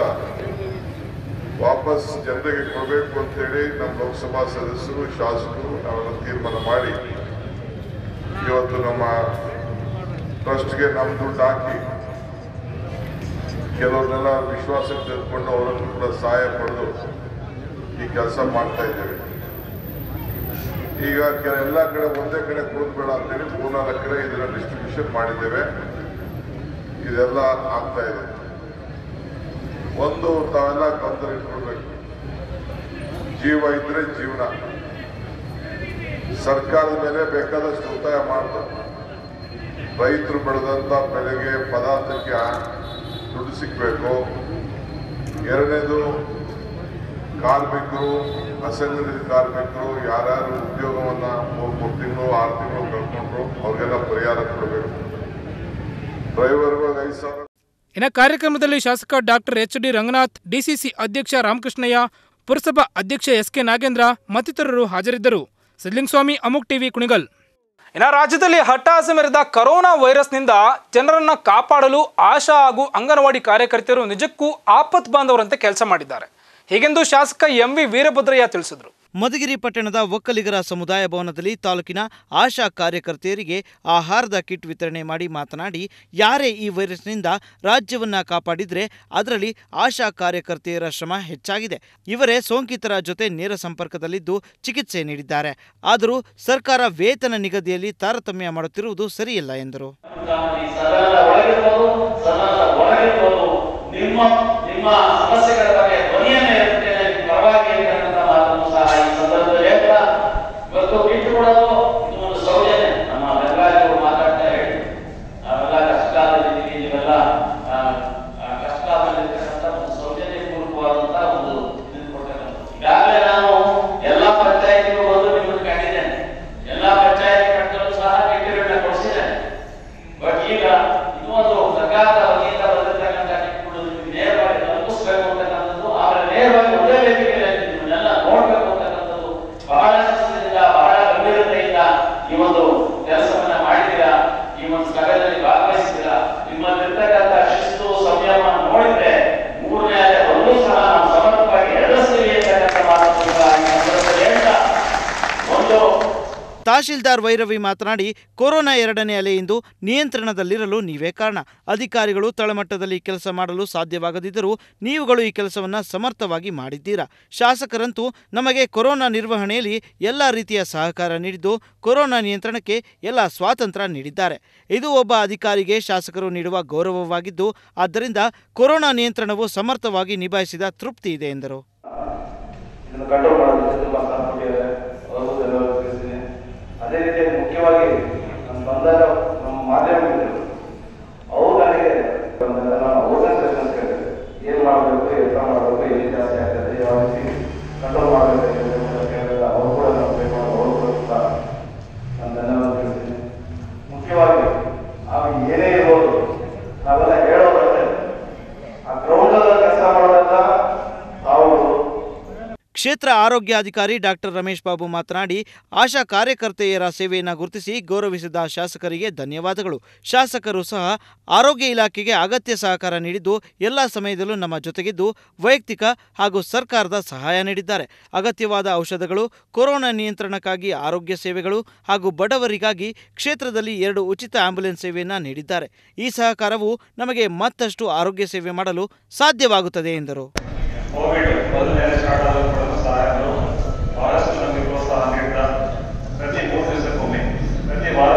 ವಾಪಸ್ ಜನರಿಗೆ ಕೊಡಬೇಕು ಅಂತೇಳಿ ನಮ್ಮ ಲೋಕಸಭಾ ಸದಸ್ಯರು ಶಾಸಕರು ನಾವೆಲ್ಲ ತೀರ್ಮಾನ ಮಾಡಿ ಇವತ್ತು ನಮ್ಮ ಟ್ರಸ್ಟ್ಗೆ ನಮ್ಮ ದುಡ್ಡು ಹಾಕಿ ಕೆಲವ್ರನ್ನೆಲ್ಲ ವಿಶ್ವಾಸಕ್ಕೆ ತೆಗೆದುಕೊಂಡು ಅವರನ್ನು ಕೂಡ ಸಹಾಯ ಪಡೆದು ಈ ಕೆಲಸ ಮಾಡ್ತಾ ಇದ್ದೇವೆ ಈಗ ಕೆಲ ಎಲ್ಲ ಕಡೆ ಒಂದೇ ಕಡೆ ಕೂತ್ಬೇಡ ಅಂತೇಳಿ ಮೂರ್ನಾಲ್ಕು ಕಡೆ ಇದನ್ನ ಡಿಸ್ಟ್ರಿಬ್ಯೂಷನ್ ಮಾಡಿದ್ದೇವೆ ಇದೆಲ್ಲ ಆಗ್ತಾ ಇದೆ ಒಂದು ತಾವೆಲ್ಲ ಗಮನ ಇಟ್ಕೊಳ್ಬೇಕು ಜೀವ ಇದ್ರೆ ಜೀವನ ಸರ್ಕಾರದ ಮೇಲೆ ಬೇಕಾದಷ್ಟು ಉಳಿತಾಯ ಮಾಡ್ತಾರೆ ರೈತರು ಬೆಳೆದಂತ ಬೆಳೆಗೆ ಪದಾರ್ಥಕ್ಕೆ ದುಡ್ಡು ಸಿಕ್ಕಬೇಕು ಎರಡನೇದು ಕಾರ್ಮಿಕರು ಅಸಂಘಟಿತ ಕಾರ್ಮಿಕರು ಯಾರ್ಯಾರು ಉದ್ಯೋಗವನ್ನ ಮೂರು ಮೂರು ತಿಂಗಳು ಆರು ತಿಂಗಳು ಕಳ್ಕೊಂಡ್ರು ಅವ್ರಿಗೆಲ್ಲ ಪರಿಹಾರ ಕೊಡಬೇಕು ಡ್ರೈವರ್ಗಳಿಗೆ ಐದು ಸಾವಿರ ಇನ್ನು ಕಾರ್ಯಕ್ರಮದಲ್ಲಿ ಶಾಸಕ doctor H D Ranganath DCC ಅಧ್ಯಕ್ಷ ರಾಮಕೃಷ್ಣಯ್ಯ ಪುರಸಭಾ ಅಧ್ಯಕ್ಷ ಎಸ್ ಕೆ ನಾಗೇಂದ್ರ ಮತ್ತಿತರರು ಹಾಜರಿದ್ದರು ಸಿದ್ಲಿಂಗಸ್ವಾಮಿ ಅಮುಕ್ ಟಿವಿ ಕುಣಿಗಲ್ ಇನ್ನು ರಾಜ್ಯದಲ್ಲಿ ಹಟ್ಟಾಸ ಮೆರೆದ ಕರೋನಾ ವೈರಸ್ನಿಂದ ಜನರನ್ನ ಕಾಪಾಡಲು ಆಶಾ ಹಾಗೂ ಅಂಗನವಾಡಿ ಕಾರ್ಯಕರ್ತೆಯರು ನಿಜಕ್ಕೂ ಆಪತ್ ಬಾಂಧವರಂತೆ ಕೆಲಸ ಮಾಡಿದ್ದಾರೆ ಹೀಗೆಂದು ಶಾಸಕ ಎಂ ವಿ ವೀರಭದ್ರಯ್ಯ ತಿಳಿಸಿದರು ಮಧುಗಿರಿ ಪಟ್ಟಣದ ಒಕ್ಕಲಿಗರ ಸಮುದಾಯ ಭವನದಲ್ಲಿ ತಾಲೂಕಿನ ಆಶಾ ಕಾರ್ಯಕರ್ತೆಯರಿಗೆ ಆಹಾರದ ಕಿಟ್ ವಿತರಣೆ ಮಾಡಿ ಮಾತನಾಡಿ ಯಾರೇ ಈ ವೈರಸ್ನಿಂದ ರಾಜ್ಯವನ್ನ ಕಾಪಾಡಿದ್ರೆ ಅದರಲ್ಲಿ ಆಶಾ ಕಾರ್ಯಕರ್ತೆಯರ ಶ್ರಮ ಹೆಚ್ಚಾಗಿದೆ ಇವರೇ ಸೋಂಕಿತರ ಜೊತೆ ನೇರ ಸಂಪರ್ಕದಲ್ಲಿದ್ದು ಚಿಕಿತ್ಸೆ ನೀಡಿದ್ದಾರೆ ಆದರೂ ಸರ್ಕಾರ ವೇತನ ನಿಗದಿಯಲ್ಲಿ ತಾರತಮ್ಯ ಮಾಡುತ್ತಿರುವುದು ಸರಿಯಲ್ಲ ಎಂದರು ಈ ಸದನದ ಒಳಗಿರ್ಬೋದು ಸದನದ ಹೊರಗಿರ್ಬೋದು ನಿಮ್ಮ ನಿಮ್ಮ ಸಮಸ್ಯೆಗಳ ಬಗ್ಗೆ ಧ್ವನಿಯನ್ನು ಎತ್ತುತ್ತೇನೆ ನಿಮ್ಮ ಪರವಾಗಿ ಅಂತಕ್ಕಂಥ ಮಾತನ್ನು ಸಹ ಈ ಸಂದರ್ಭದಲ್ಲಿ ಹೇಳ್ತಾ ಇವತ್ತು ಬಿಟ್ಟು ಕೊಡೋದು ಇದು ಒಂದು ಸೌಜನ್ಯ ನಮ್ಮ ಬೆಂಗಾಲಿಗಳು ಮಾತಾಡ್ತಾ ಹೇಳಿ ನಾವೆಲ್ಲ ಕಷ್ಟಕಾಲದಲ್ಲಿದ್ದೀವಿ ನೀವೆಲ್ಲ ಆ, ಆ, ಕಷ್ಟಕಾಲದಲ್ಲಿರ್ತಕ್ಕಂಥ ಒಂದು ಸೌಜನ್ಯ ಪೂರ್ವಕವಾದಂತ ಒಂದು ಇದನ್ನು ಕೊಡ್ತಕ್ಕಂಥದ್ದು ಈಗಾಗಲೇ ನಾನು ಎಲ್ಲಾ ಪಂಚಾಯತಿಗೂ ಬಂದು ನಿಮ್ಮನ್ನು ಕಂಡಿದ್ದೇನೆ ಎಲ್ಲಾ ಪಂಚಾಯತಿ ಕಟ್ಟಲು ಸಹ ಕಿಟ್ಗಳನ್ನ ಕೊಡಿಸಿದ್ದೇನೆ ಬಟ್ ಈಗ ಇದು ಒಂದು ಸರ್ಕಾರದ ವತಿಯಿಂದ ಬಂದಿರತಕ್ಕಂಥ ಕಿಟ್ಗಳು ನಿಮಗೆ ನೇರವಾಗಿ ತಲುಪಿಸಬೇಕು ಅಂತಕ್ಕಂಥದ್ದು ಆಮೇಲೆ ನೇರವಾಗಿ ಒಂದೇ ವೇದಿಕೆಯಲ್ಲಿ ನಿಮ್ಮನ್ನೆಲ್ಲ ನೋಡ್ಬೇಕು ಅಂತಕ್ಕಂಥದ್ದು ಬಹಳ ಶಿಸ್ತಿನಿಂದ ಬಹಳ ಗಂಭೀರತೆಯಿಂದ ಈ ಒಂದು ಕೆಲಸವನ್ನ ಮಾಡಿದ್ದೀರಾ ಈ ಒಂದು ಸ್ಥಳದಲ್ಲಿ ಭಾಗವಹಿಸಿದ್ದೀರಾ ನಿಮ್ಮಲ್ಲಿರ್ತಕ್ಕಂಥ ಶಿಸ್ತು ಸಂಯಮ ನೋಡಿದ್ರೆ ಮೂರನೇ ಅಲೆ ಒಂದು ಸಹ ನಾವು ಸಮರ್ಥವಾಗಿ ಎದುರಿಸ್ತೀವಿ ಅಂತಕ್ಕಂಥ ಮಾತನ್ನು ಕೂಡ ಈ ಸಂದರ್ಭದಲ್ಲಿ ಹೇಳ್ತಾ ಒಂದು ತಹಶೀಲ್ದಾರ್ ವೈರವಿ ಮಾತನಾಡಿ ಕೊರೋನಾ ಎರಡನೇ ಅಲೆಯಿಂದ ನಿಯಂತ್ರಣದಲ್ಲಿರಲು ನೀವೇ ಕಾರಣ ಅಧಿಕಾರಿಗಳು ತಳಮಟ್ಟದಲ್ಲಿ ಕೆಲಸ ಮಾಡಲು ಸಾಧ್ಯವಾಗದಿದ್ದರೂ ನೀವುಗಳು ಈ ಕೆಲಸವನ್ನು ಸಮರ್ಥವಾಗಿ ಮಾಡಿದ್ದೀರಾ ಶಾಸಕರಂತೂ ನಮಗೆ ಕೊರೋನಾ ನಿರ್ವಹಣೆಯಲ್ಲಿ ಎಲ್ಲ ರೀತಿಯ ಸಹಕಾರ ನೀಡಿದ್ದು ಕೊರೋನಾ ನಿಯಂತ್ರಣಕ್ಕೆ ಎಲ್ಲ ಸ್ವಾತಂತ್ರ್ಯ ನೀಡಿದ್ದಾರೆ ಇದು ಒಬ್ಬ ಅಧಿಕಾರಿಗೆ ಶಾಸಕರು ನೀಡುವ ಗೌರವವಾಗಿದ್ದು ಆದ್ದರಿಂದ ಕೊರೋನಾ ನಿಯಂತ್ರಣವು ಸಮರ್ಥವಾಗಿ ನಿಭಾಯಿಸಿದ ತೃಪ್ತಿ ಇದೆ ಎಂದರು ಇದನ್ನು ಕಂಟ್ರೋಲ್ ಮಾಡೋದಕ್ಕೆ ತುಂಬ ಸಹಾಯ ಕೊಟ್ಟಿದ್ದಾರೆ ಅವ್ರಿಗೂ ಧನ್ಯವಾದ ತಿಳಿಸ್ತೀನಿ ಅದೇ ರೀತಿಯಾಗಿ ಮುಖ್ಯವಾಗಿ ನಾನು ಬಂದಾಗ ನಮ್ಮ ಮಾಧ್ಯಮಗಳು ಅವ್ರು ನನಗೆ ಬಂದಾಗ ನಾನು ಅವ್ರನ್ನೇ ಸಜೆಷನ್ಸ್ ಕೇಳಿದೆ ಏನು ಮಾಡಬೇಕು ಎತ್ತ ಮಾಡಬೇಕು ಎಲ್ಲಿ ಜಾಸ್ತಿ ಆಗ್ತದೆ ಯಾವ ರೀತಿ ಕಂಟ್ರೋಲ್ ಮಾಡಬೇಕು ಅಂತ ಕೇಳಿದಾಗ ಅವ್ರು ಕೂಡ ನಾನು ಪೇ ಮಾಡಿ ಅವ್ರು ಕೂಡ ಸಹ ನಾನು ಧನ್ಯವಾದ ತಿಳಿಸ್ತೀನಿ ಮುಖ್ಯವಾಗಿ ನಾವು ಏನೇ ಇರ್ಬೋದು ನಾವೆಲ್ಲ ಹೇಳೋದಂದ್ರೆ ಆ ಗ್ರೌಂಡಲ್ಲಿ ಕೆಲಸ ಮಾಡೋದ್ರಿಂದ ತಾವು ಕ್ಷೇತ್ರ ಆರೋಗ್ಯಾಧಿಕಾರಿ ಡಾಕ್ಟರ್ ರಮೇಶ್ ಬಾಬು ಮಾತನಾಡಿ ಆಶಾ ಕಾರ್ಯಕರ್ತೆಯರ ಸೇವೆಯನ್ನು ಗುರುತಿಸಿ ಗೌರವಿಸಿದ ಶಾಸಕರಿಗೆ ಧನ್ಯವಾದಗಳು ಶಾಸಕರು ಸಹ ಆರೋಗ್ಯ ಇಲಾಖೆಗೆ ಅಗತ್ಯ ಸಹಕಾರ ನೀಡಿದ್ದು ಎಲ್ಲ ಸಮಯದಲ್ಲೂ ನಮ್ಮ ಜೊತೆಗಿದ್ದು ವೈಯಕ್ತಿಕ ಹಾಗೂ ಸರ್ಕಾರದ ಸಹಾಯ ನೀಡಿದ್ದಾರೆ ಅಗತ್ಯವಾದ ಔಷಧಗಳು ಕೊರೋನಾ ನಿಯಂತ್ರಣಕ್ಕಾಗಿ ಆರೋಗ್ಯ ಸೇವೆಗಳು ಹಾಗೂ ಬಡವರಿಗಾಗಿ ಕ್ಷೇತ್ರದಲ್ಲಿ ಎರಡು ಉಚಿತ ಆಂಬ್ಯುಲೆನ್ಸ್ ಸೇವೆಯನ್ನು ನೀಡಿದ್ದಾರೆ ಈ ಸಹಕಾರವು ನಮಗೆ ಮತ್ತಷ್ಟು ಆರೋಗ್ಯ ಸೇವೆ ಮಾಡಲು ಸಾಧ್ಯವಾಗುತ್ತದೆ ಎಂದರು ಕೋವಿಡ್ ಮೊದಲನೇ ಸ್ಟಾರ್ಟ್ ಆದಾಗ ಕೂಡ ಸಹಾಯಗಳು ಬಹಳಷ್ಟು ನಮಗೆ ಪ್ರೋತ್ಸಾಹ ನೀಡ್ತಾ ಪ್ರತಿ ಮೂರು ದಿವಸಕ್ಕೊಮ್ಮೆ ಪ್ರತಿ ವಾರ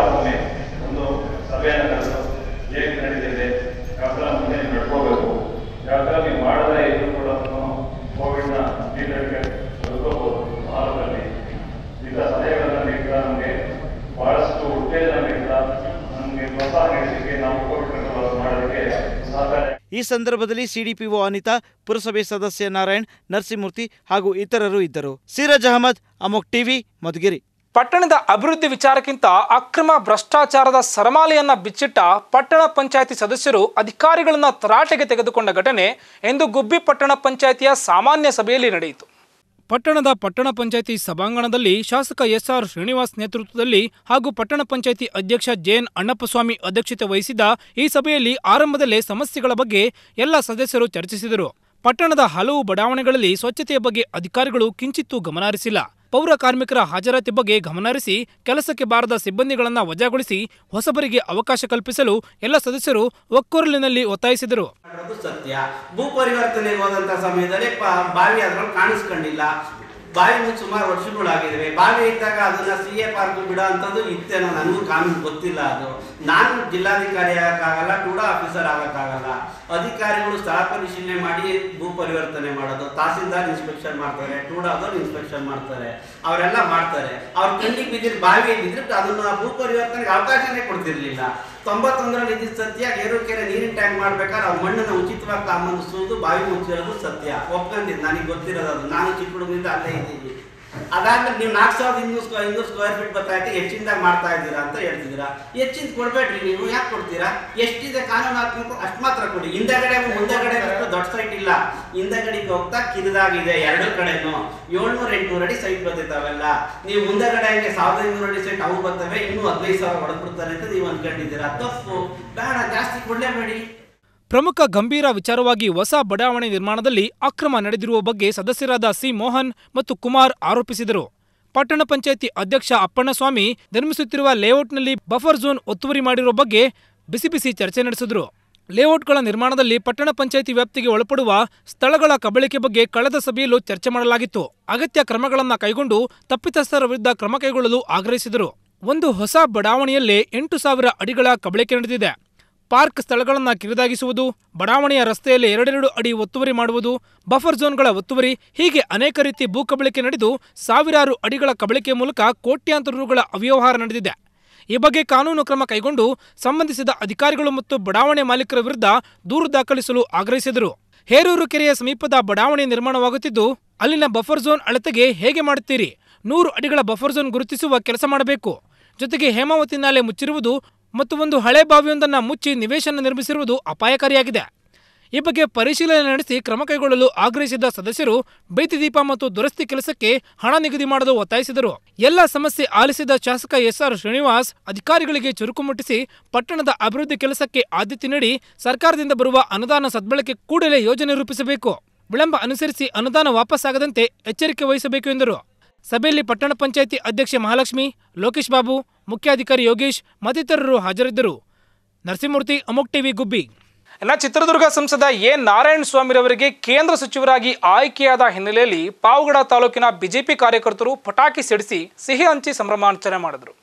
ಈ ಸಂದರ್ಭದಲ್ಲಿ ಸಿಡಿಪಿಒ ಅನಿತಾ ಪುರಸಭೆ ಸದಸ್ಯ ನಾರಾಯಣ್ ನರಸಿಂಹಮೂರ್ತಿ ಹಾಗೂ ಇತರರು ಇದ್ದರು ಸಿರಾಜ್ ಅಹಮದ್ ಅಮೋಕ್ ಟಿವಿ ಮಧುಗಿರಿ ಪಟ್ಟಣದ ಅಭಿವೃದ್ಧಿ ವಿಚಾರಕ್ಕಿಂತ ಅಕ್ರಮ ಭ್ರಷ್ಟಾಚಾರದ ಸರಮಾಲೆಯನ್ನ ಬಿಚ್ಚಿಟ್ಟ ಪಟ್ಟಣ ಪಂಚಾಯಿತಿ ಸದಸ್ಯರು ಅಧಿಕಾರಿಗಳನ್ನ ತರಾಟೆಗೆ ತೆಗೆದುಕೊಂಡ ಘಟನೆ ಎಂದು ಗುಬ್ಬಿ ಪಟ್ಟಣ ಪಂಚಾಯಿತಿಯ ಸಾಮಾನ್ಯ ಸಭೆಯಲ್ಲಿ ನಡೆಯಿತು ಪಟ್ಟಣದ ಪಟ್ಟಣ ಪಂಚಾಯಿತಿ ಸಭಾಂಗಣದಲ್ಲಿ ಶಾಸಕ ಎಸ್ಆರ್ ಶ್ರೀನಿವಾಸ್ ನೇತೃತ್ವದಲ್ಲಿ ಹಾಗೂ ಪಟ್ಟಣ ಪಂಚಾಯಿತಿ ಅಧ್ಯಕ್ಷ ಜೆಎನ್ ಅಣ್ಣಪ್ಪಸ್ವಾಮಿ ಅಧ್ಯಕ್ಷತೆ ವಹಿಸಿದ್ದ ಈ ಸಭೆಯಲ್ಲಿ ಆರಂಭದಲ್ಲೇ ಸಮಸ್ಯೆಗಳ ಬಗ್ಗೆ ಎಲ್ಲ ಸದಸ್ಯರು ಚರ್ಚಿಸಿದರು ಪಟ್ಟಣದ ಹಲವು ಬಡಾವಣೆಗಳಲ್ಲಿ ಸ್ವಚ್ಛತೆಯ ಬಗ್ಗೆ ಅಧಿಕಾರಿಗಳು ಕಿಂಚಿತ್ತೂ ಗಮನಹರಿಸಿಲ್ಲ ಪೌರ ಕಾರ್ಮಿಕರ ಹಾಜರಾತಿ ಬಗ್ಗೆ ಗಮನಹರಿಸಿ ಕೆಲಸಕ್ಕೆ ಬಾರದ ಸಿಬ್ಬಂದಿಗಳನ್ನು ವಜಾಗೊಳಿಸಿ ಹೊಸಬರಿಗೆ ಅವಕಾಶ ಕಲ್ಪಿಸಲು ಎಲ್ಲ ಸದಸ್ಯರು ಒಕ್ಕೊರಲಿನಲ್ಲಿ ಒತ್ತಾಯಿಸಿದರು ಅದು ಸತ್ಯ ಭೂ ಪರಿವರ್ತನೆಗೆ ಹೋದಂತ ಸಮಯದಲ್ಲಿ ಪ- ಬಾವಿ ಅದ್ರಲ್ಲಿ ಕಾಣಿಸ್ಕೊಂಡಿಲ್ಲ ಬಾವಿ ಮುಚ್ಚಿ ಸುಮಾರು ವರ್ಷಗಳಾಗಿದ್ದಾವೆ ಬಾವಿ ಇದ್ದಾಗ ಅದನ್ನ ಸಿ ಎ ಪಾರ್ಕ್ ಬಿಡೋ ಅಂಥದ್ದು ಇತ್ತೇನೋ ನನಗೂ ಕಾನೂನು ಗೊತ್ತಿಲ್ಲ ಅದು ನಾನು ಜಿಲ್ಲಾಧಿಕಾರಿ ಆಗಕ್ಕಾಗಲ್ಲ ಟೂಡಾ ಆಫೀಸರ್ ಆಗಕ್ಕಾಗಲ್ಲ ಅಧಿಕಾರಿಗಳು ಸ್ಥಳ ಪರಿಶೀಲನೆ ಮಾಡಿ ಭೂ ಪರಿವರ್ತನೆ ಮಾಡೋದು ತಹಸೀಲ್ದಾರ್ ಇನ್ಸ್ಪೆಕ್ಷನ್ ಮಾಡ್ತಾರೆ ಟೂಡಾದವ್ರು ಇನ್ಸ್ಪೆಕ್ಷನ್ ಮಾಡ್ತಾರೆ ಅವರೆಲ್ಲ ಮಾಡ್ತಾರೆ ಅವ್ರ ಕಣ್ಣಿಗೆ ಬಿದ್ದಿದ್ದು ಬಾವಿ ಬಿದ್ದರೆ ಅದನ್ನ ಭೂ ಪರಿವರ್ತನೆಗೆ ಅವಕಾಶನೇ ಕೊಡ್ತಿರ್ಲಿಲ್ಲ ತೊಂಬತ್ತೊಂದರಲ್ಲಿ ಇದ್ದಿದ್ದು ಸತ್ಯ ಏರುಕೆರೆ ನೀರಿನ ಟ್ಯಾಂಕ್ ಮಾಡ್ಬೇಕಾದ್ರೆ ಅವ್ರ ಮಣ್ಣನ್ನ ಉಚಿತವಾಗಿ ತಗೊಂಬಂದು ಸುರಿದು ಬಾವಿ ಮುಚ್ಚಿರೋದು ಸತ್ಯ ಒಪ್ಕೊಂಡಿದ್ದು ನನಗೆ ಗೊತ್ತಿರೋದು ಅದು ನಾನು ಚಿಕ್ಕ ಹುಡುಗನಿಂದ ಅಲ್ಲೇ ಇದ್ದೀನಿ ಅದಾದ್ಮೇಲೆ ನೀವು ನಾಲ್ಕು ಸಾವಿರದ ಇನ್ನೂರು ಸ್ಕ್ವೇರ್ ಇನ್ನೂರು ಸ್ಕ್ವೇರ್ ಫೀಟ್ ಬರ್ತಾಯಿತ್ತು ಹೆಚ್ಚಿನದಾಗ ಮಾಡ್ತಾ ಇದ್ದೀರಾ ಅಂತ ಹೇಳ್ತಿದ್ದೀರಾ ಹೆಚ್ಚಿನ ಕೊಡ್ಬೇಡ್ರಿ ನೀವು ಯಾಕೆ ಕೊಡ್ತೀರಾ ಎಷ್ಟಿದೆ ಕಾನೂನಾತ್ಮಕ ಅಷ್ಟು ಮಾತ್ರ ಕೊಡಿ ಹಿಂದಗಡೆ ಮುಂದಗಡೆ ಅಷ್ಟು ದೊಡ್ಡ ಸೈಟ್ ಇಲ್ಲ ಹಿಂದಗಡೆಗೆ ಹೋಗ್ತಾ ಕಿರಿದಾಗಿದೆ ಎರಡು ಕಡೆನೂ ಏಳ್ನೂರ ಎಂಟ್ನೂರು ಅಡಿ ಸೈಟ್ ಬರ್ತಿದ್ದಾವೆಲ್ಲ ನೀವು ಮುಂದಗಡೆ ಹಂಗೆ ಸಾವಿರದ ಐನೂರು ಅಡಿ ಸೈಟ್ ಅವು ಬರ್ತವೆ ಇನ್ನೂ ಹದಿನೈದು ಸಾವಿರ ಹೊಡೆದ್ಬಿಡ್ತಾರೆ ಅಂತ ನೀವು ಅನ್ಕೊಂಡಿದ್ದೀರಾ ತಪ್ಪು ಬೇಡ ಜಾಸ್ತಿ ಕೊಡಲೇಬೇಡಿ ಪ್ರಮುಖ ಗಂಭೀರ ವಿಚಾರವಾಗಿ ಹೊಸ ಬಡಾವಣೆ ನಿರ್ಮಾಣದಲ್ಲಿ ಅಕ್ರಮ ನಡೆದಿರುವ ಬಗ್ಗೆ ಸದಸ್ಯರಾದ ಸಿ ಮೋಹನ್ ಮತ್ತು ಕುಮಾರ್ ಆರೋಪಿಸಿದರು ಪಟ್ಟಣ ಪಂಚಾಯಿತಿ ಅಧ್ಯಕ್ಷ ಅಪ್ಪಣ್ಣಸ್ವಾಮಿ ನಿರ್ಮಿಸುತ್ತಿರುವ ಲೇಔಟ್ನಲ್ಲಿ ಬಫರ್ ಝೋನ್ ಒತ್ತುವರಿ ಮಾಡಿರುವ ಬಗ್ಗೆ ಬಿಸಿ ಬಿಸಿ ಚರ್ಚೆ ನಡೆಸಿದರು ಲೇಔಟ್ಗಳ ನಿರ್ಮಾಣದಲ್ಲಿ ಪಟ್ಟಣ ಪಂಚಾಯಿತಿ ವ್ಯಾಪ್ತಿಗೆ ಒಳಪಡುವ ಸ್ಥಳಗಳ ಕಬಳಿಕೆ ಬಗ್ಗೆ ಕಳೆದ ಸಭೆಯಲ್ಲೂ ಚರ್ಚೆ ಮಾಡಲಾಗಿತ್ತು ಅಗತ್ಯ ಕ್ರಮಗಳನ್ನು ಕೈಗೊಂಡು ತಪ್ಪಿತಸ್ಥರ ವಿರುದ್ಧ ಕ್ರಮ ಕೈಗೊಳ್ಳಲು ಆಗ್ರಹಿಸಿದರು ಒಂದು ಹೊಸ ಬಡಾವಣೆಯಲ್ಲೇ ಎಂಟು ಸಾವಿರ ಅಡಿಗಳ ಕಬಳಿಕೆ ನಡೆದಿದೆ ಪಾರ್ಕ್ ಸ್ಥಳಗಳನ್ನು ಕಿರಿದಾಗಿಸುವುದು ಬಡಾವಣೆಯ ರಸ್ತೆಯಲ್ಲಿ ಎರಡೆರಡು ಅಡಿ ಒತ್ತುವರಿ ಮಾಡುವುದು ಬಫರ್ ಝೋನ್ಗಳ ಒತ್ತುವರಿ ಹೀಗೆ ಅನೇಕ ರೀತಿ ಭೂ ಕಬಳಿಕೆ ನಡೆದು ಸಾವಿರಾರು ಅಡಿಗಳ ಕಬಳಿಕೆ ಮೂಲಕ ಕೋಟ್ಯಾಂತರ ರುಗಳ ಅವ್ಯವಹಾರ ನಡೆದಿದೆ ಈ ಬಗ್ಗೆ ಕಾನೂನು ಕ್ರಮ ಕೈಗೊಂಡು ಸಂಬಂಧಿಸಿದ ಅಧಿಕಾರಿಗಳು ಮತ್ತು ಬಡಾವಣೆ ಮಾಲೀಕರ ವಿರುದ್ಧ ದೂರು ದಾಖಲಿಸಲು ಆಗ್ರಹಿಸಿದರು ಹೇರೂರು ಕೆರೆಯ ಸಮೀಪದ ಬಡಾವಣೆ ನಿರ್ಮಾಣವಾಗುತ್ತಿದ್ದು ಅಲ್ಲಿನ ಬಫರ್ ಝೋನ್ ಅಳತೆಗೆ ಹೇಗೆ ಮಾಡುತ್ತೀರಿ ನೂರು ಅಡಿಗಳ ಬಫರ್ ಝೋನ್ ಗುರುತಿಸುವ ಕೆಲಸ ಮಾಡಬೇಕು ಜೊತೆಗೆ ಹೇಮಾವತಿ ನಾಲೆ ಮುಚ್ಚಿರುವುದು ಮತ್ತು ಒಂದು ಹಳೆ ಬಾವಿಯೊಂದನ್ನು ಮುಚ್ಚಿ ನಿವೇಶನ ನಿರ್ಮಿಸಿರುವುದು ಅಪಾಯಕಾರಿಯಾಗಿದೆ ಈ ಬಗ್ಗೆ ಪರಿಶೀಲನೆ ನಡೆಸಿ ಕ್ರಮ ಕೈಗೊಳ್ಳಲು ಆಗ್ರಹಿಸಿದ ಸದಸ್ಯರು ಬೈತಿ ದೀಪ ಮತ್ತು ದುರಸ್ತಿ ಕೆಲಸಕ್ಕೆ ಹಣ ನಿಗದಿ ಮಾಡಲು ಒತ್ತಾಯಿಸಿದರು ಎಲ್ಲ ಸಮಸ್ಯೆ ಆಲಿಸಿದ ಶಾಸಕ ಎಸ್ಆರ್ ಶ್ರೀನಿವಾಸ್ ಅಧಿಕಾರಿಗಳಿಗೆ ಚುರುಕು ಮುಟ್ಟಿಸಿ ಪಟ್ಟಣದ ಅಭಿವೃದ್ಧಿ ಕೆಲಸಕ್ಕೆ ಆದ್ಯತೆ ನೀಡಿ ಸರ್ಕಾರದಿಂದ ಬರುವ ಅನುದಾನ ಸದ್ಬಳಕೆ ಕೂಡಲೇ ಯೋಜನೆ ರೂಪಿಸಬೇಕು ವಿಳಂಬ ಅನುಸರಿಸಿ ಅನುದಾನ ವಾಪಸ್ಸಾಗದಂತೆ ಎಚ್ಚರಿಕೆ ವಹಿಸಬೇಕು ಎಂದರು ಸಭೆಯಲ್ಲಿ ಪಟ್ಟಣ ಪಂಚಾಯಿತಿ ಅಧ್ಯಕ್ಷೆ ಮಹಾಲಕ್ಷ್ಮಿ ಲೋಕೇಶ್ ಬಾಬು ಮುಖ್ಯಾಧಿಕಾರಿ ಯೋಗೇಶ್ ಮತ್ತಿತರರು ಹಾಜರಿದ್ದರು ನರಸಿಂಹಮೂರ್ತಿ ಅಮೋಕ್ ಟಿವಿ ಗುಬ್ಬಿ ಇನ್ನು ಚಿತ್ರದುರ್ಗ ಸಂಸದ ಎ ನಾರಾಯಣ ಸ್ವಾಮಿರವರಿಗೆ ಕೇಂದ್ರ ಸಚಿವರಾಗಿ ಆಯ್ಕೆಯಾದ ಹಿನ್ನೆಲೆಯಲ್ಲಿ ಪಾವಗಡ ತಾಲೂಕಿನ ಬಿಜೆಪಿ ಕಾರ್ಯಕರ್ತರು ಪಟಾಕಿ ಸಿಡಿಸಿ ಸಿಹಿ ಹಂಚಿ ಸಂಭ್ರಮಾಚರಣೆ ಮಾಡಿದರು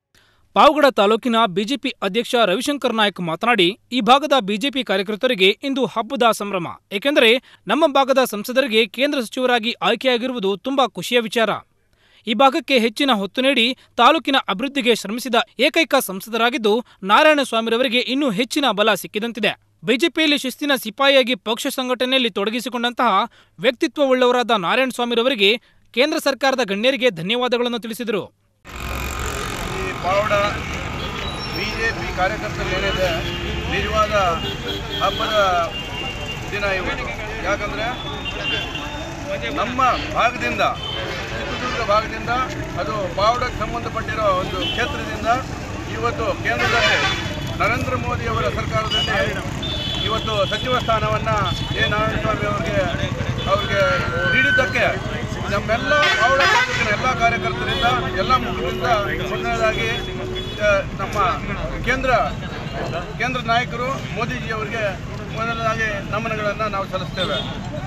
ಪಾವಗಡ ತಾಲೂಕಿನ ಬಿಜೆಪಿ ಅಧ್ಯಕ್ಷ ರವಿಶಂಕರ್ ನಾಯ್ಕ್ ಮಾತನಾಡಿ ಈ ಭಾಗದ ಬಿಜೆಪಿ ಕಾರ್ಯಕರ್ತರಿಗೆ ಇಂದು ಹಬ್ಬದ ಸಂಭ್ರಮ ಏಕೆಂದರೆ ನಮ್ಮ ಭಾಗದ ಸಂಸದರಿಗೆ ಕೇಂದ್ರ ಸಚಿವರಾಗಿ ಆಯ್ಕೆಯಾಗಿರುವುದು ತುಂಬಾ ಖುಷಿಯ ವಿಚಾರ ಈ ಭಾಗಕ್ಕೆ ಹೆಚ್ಚಿನ ಹೊತ್ತು ನೀಡಿ ತಾಲೂಕಿನ ಅಭಿವೃದ್ಧಿಗೆ ಶ್ರಮಿಸಿದ ಏಕೈಕ ಸಂಸದರಾಗಿದ್ದು ನಾರಾಯಣಸ್ವಾಮಿರವರಿಗೆ ಇನ್ನೂ ಹೆಚ್ಚಿನ ಬಲ ಸಿಕ್ಕಿದಂತಿದೆ ಬಿಜೆಪಿಯಲ್ಲಿ ಶಿಸ್ತಿನ ಸಿಪಾಯಿಯಾಗಿ ಪಕ್ಷ ಸಂಘಟನೆಯಲ್ಲಿ ತೊಡಗಿಸಿಕೊಂಡಂತಹ ವ್ಯಕ್ತಿತ್ವವುಳ್ಳವರಾದ ನಾರಾಯಣಸ್ವಾಮಿರವರಿಗೆ ಕೇಂದ್ರ ಸರ್ಕಾರದ ಗಣ್ಯರಿಗೆ ಧನ್ಯವಾದಗಳನ್ನು ತಿಳಿಸಿದರು ಈ ಪಾವಡ ಬಿ ಜೆ ಪಿ ಕಾರ್ಯಕರ್ತರು ಏನಿದೆ ನಿಜವಾದ ಹಬ್ಬದ ದಿನ ಇವತ್ತು ಯಾಕಂದರೆ ನಮ್ಮ ಭಾಗದಿಂದ ಚಿತ್ರದುರ್ಗ ಭಾಗದಿಂದ ಅದು ಪಾವಡಕ್ಕೆ ಸಂಬಂಧಪಟ್ಟಿರೋ ಒಂದು ಕ್ಷೇತ್ರದಿಂದ ಇವತ್ತು ಕೇಂದ್ರದಲ್ಲಿ ನರೇಂದ್ರ ಮೋದಿ ಅವರ ಸರ್ಕಾರದಲ್ಲಿ ಇವತ್ತು ಸಚಿವ ಸ್ಥಾನವನ್ನು ಎ ನಾರಾಯಣಸ್ವಾಮಿ ಅವರಿಗೆ ಅವ್ರಿಗೆ ನೀಡಿದ್ದಕ್ಕೆ ನಮ್ಮೆಲ್ಲ ಪಾವಡ ತಾಲೂಕಿನ ಎಲ್ಲ ಕಾರ್ಯಕರ್ತರಿಂದ ಎಲ್ಲ ಮುಖಂಡರಿಂದ ಮೊದಲನೇದಾಗಿ ಆ, ನಮ್ಮ ಕೇಂದ್ರ ಕೇಂದ್ರ ನಾಯಕರು ಮೋದಿಜಿಯವರಿಗೆ ಮೊದಲನೇದಾಗಿ ನಮನಗಳನ್ನು ನಾವು ಸಲ್ಲಿಸ್ತೇವೆ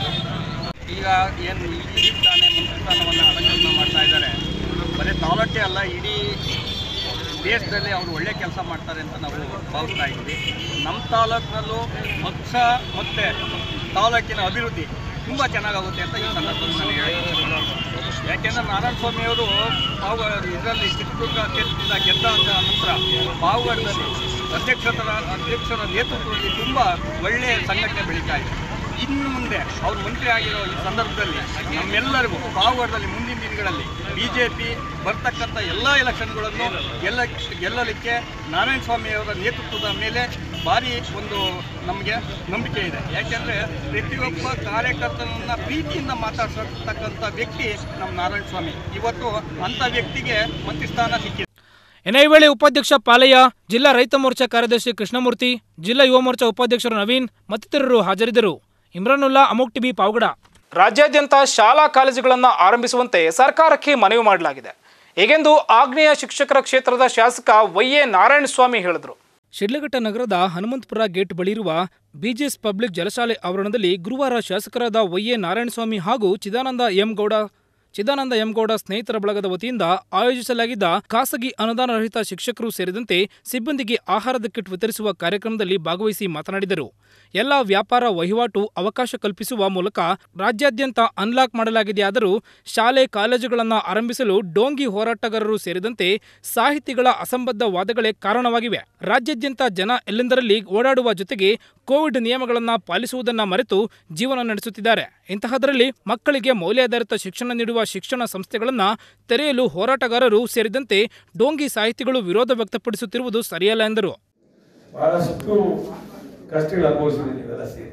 ಈಗ ಏನು ಈ ತಾನೇ ಮಂತ್ರಿ ಸ್ಥಾನವನ್ನು ಅಲಂಕರಣ ಮಾಡ್ತಾ ಇದ್ದಾರೆ ಬರೀ ತಾಲೂಕೇ ಅಲ್ಲ ಇಡೀ ದೇಶದಲ್ಲಿ ಅವರು ಒಳ್ಳೆ ಕೆಲಸ ಮಾಡ್ತಾರೆ ಅಂತ ನಾವು ಭಾವಿಸ್ತಾ ಇದ್ದೀವಿ ನಮ್ಮ ತಾಲೂಕಿನಲ್ಲೂ ಪಕ್ಷ ಮತ್ತು ತಾಲೂಕಿನ ಅಭಿವೃದ್ಧಿ ತುಂಬ ಚೆನ್ನಾಗಾಗುತ್ತೆ ಅಂತ ಈ ಸಂದರ್ಭದಲ್ಲಿ ನಾನು ಹೇಳಿ ಯಾಕೆಂದರೆ ನಾರಾಯಣ ಸ್ವಾಮಿಯವರು ಪಾವು ಇದರಲ್ಲಿ ಚಿತ್ರದುರ್ಗ ಕ್ಷೇತ್ರದಿಂದ ಗೆದ್ದ ನಂತರ ಪಾವಗಡದಲ್ಲಿ ಅಧ್ಯಕ್ಷರ ಅಧ್ಯಕ್ಷರ ನೇತೃತ್ವದಲ್ಲಿ ತುಂಬ ಒಳ್ಳೆಯ ಸಂಘಟನೆ ಬೆಳೀತಾ ಇದೆ ಇನ್ನು ಮುಂದೆ ಅವ್ರು ಮಂತ್ರಿ ಆಗಿರೋ ಈ ಸಂದರ್ಭದಲ್ಲಿ ನಮ್ಮೆಲ್ಲರಿಗೂ ಪಾವಗಡದಲ್ಲಿ ಮುಂದಿನ ದಿನಗಳಲ್ಲಿ ಬಿ ಜೆ ಪಿ ಬರ್ತಕ್ಕಂಥ ಎಲ್ಲ ಎಲೆಕ್ಷನ್ಗಳನ್ನು ಗೆಲ್ಲ ಗೆಲ್ಲಲಿಕ್ಕೆ ನಾರಾಯಣ ಸ್ವಾಮಿಯವರ ನೇತೃತ್ವದ ಮೇಲೆ ಭಾರಿ ಒಂದು ನಮಗೆ ನಂಬಿಕೆ ಇದೆ ಯಾಕೆಂದರೆ ಪ್ರತಿಯೊಬ್ಬ ಕಾರ್ಯಕರ್ತನನ್ನು ಪ್ರೀತಿಯಿಂದ ಮಾತಾಡ್ಸತಕ್ಕಂಥ ವ್ಯಕ್ತಿ ನಮ್ಮ ನಾರಾಯಣ ಸ್ವಾಮಿ ಇವತ್ತು ಅಂಥ ವ್ಯಕ್ತಿಗೆ ಮಂತ್ರಿ ಸ್ಥಾನ ಸಿಕ್ಕಿದೆ ಇನ್ನು ಈ ವೇಳೆ ಉಪಾಧ್ಯಕ್ಷ ಪಾಲಯ್ಯ ಜಿಲ್ಲಾ ರೈತ ಮೋರ್ಚಾ ಕಾರ್ಯದರ್ಶಿ ಕೃಷ್ಣಮೂರ್ತಿ ಜಿಲ್ಲಾ ಯುವ ಮೋರ್ಚಾ ಉಪಾಧ್ಯಕ್ಷರು ನವೀನ್ ಮತ್ತಿತರರು ಹಾಜರಿದ್ದರು ಇಮ್ರಾನುಲ್ಲಾ ಅಮೋಕ್ ಟಿವಿ ಪಾವಗಡ ರಾಜ್ಯಾದ್ಯಂತ ಶಾಲಾ ಕಾಲೇಜುಗಳನ್ನು ಆರಂಭಿಸುವಂತೆ ಸರ್ಕಾರಕ್ಕೆ ಮನವಿ ಮಾಡಲಾಗಿದೆ ಹೀಗೆಂದು ಆಗ್ನೇಯ ಶಿಕ್ಷಕರ ಕ್ಷೇತ್ರದ ಶಾಸಕ ವೈ ಎ ನಾರಾಯಣಸ್ವಾಮಿ ಹೇಳಿದರು ಶಿಡ್ಲಘಟ್ಟ ನಗರದ ಹನುಮಂತಪುರ ಗೇಟ್ ಬಳಿ ಇರುವ ಬಿಜಿಎಸ್ ಪಬ್ಲಿಕ್ ಜಲಶಾಲೆ ಆವರಣದಲ್ಲಿ ಗುರುವಾರ ಶಾಸಕರಾದ ವೈ ಎ ನಾರಾಯಣಸ್ವಾಮಿ ಹಾಗೂ ಚಿದಾನಂದ ಎಂ ಗೌಡ ಚಿದಾನಂದ ಎಂಗೌಡ ಸ್ನೇಹಿತರ ಬಳಗದ ವತಿಯಿಂದ ಆಯೋಜಿಸಲಾಗಿದ್ದ ಖಾಸಗಿ ಅನುದಾನ ರಹಿತ ಶಿಕ್ಷಕರು ಸೇರಿದಂತೆ ಸಿಬ್ಬಂದಿಗೆ ಆಹಾರದ ಕಿಟ್ ವಿತರಿಸುವ ಕಾರ್ಯಕ್ರಮದಲ್ಲಿ ಭಾಗವಹಿಸಿ ಮಾತನಾಡಿದರು ಎಲ್ಲ ವ್ಯಾಪಾರ ವಹಿವಾಟು ಅವಕಾಶ ಕಲ್ಪಿಸುವ ಮೂಲಕ ರಾಜ್ಯಾದ್ಯಂತ ಅನ್ಲಾಕ್ ಮಾಡಲಾಗಿದೆಯಾದರೂ ಶಾಲೆ ಕಾಲೇಜುಗಳನ್ನು ಆರಂಭಿಸಲು ಡೋಂಗಿ ಹೋರಾಟಗಾರರು ಸೇರಿದಂತೆ ಸಾಹಿತಿಗಳ ಅಸಂಬದ್ಧ ವಾದಗಳೇ ಕಾರಣವಾಗಿವೆ ರಾಜ್ಯಾದ್ಯಂತ ಜನ ಎಲ್ಲೆಂದರಲ್ಲಿ ಓಡಾಡುವ ಜೊತೆಗೆ ಕೋವಿಡ್ ನಿಯಮಗಳನ್ನು ಪಾಲಿಸುವುದನ್ನು ಮರೆತು ಜೀವನ ನಡೆಸುತ್ತಿದ್ದಾರೆ ಇಂತಹದರಲ್ಲಿ ಮಕ್ಕಳಿಗೆ ಮೌಲ್ಯಾಧಾರಿತ ಶಿಕ್ಷಣ ನೀಡುವ ಶಿಕ್ಷಣ ಸಂಸ್ಥೆಗಳನ್ನು ತೆರೆಯಲು ಹೋರಾಟಗಾರರು ಸೇರಿದಂತೆ ಡೋಂಗಿ ಸಾಹಿತಿಗಳು ವಿರೋಧ ವ್ಯಕ್ತಪಡಿಸುತ್ತಿರುವುದು ಸರಿಯಲ್ಲ ಎಂದರು ಬಹಳಷ್ಟು ಕಷ್ಟಗಳು ಅನುಭವಿಸಿದೆ ನೀವೆಲ್ಲ ಸೇರಿ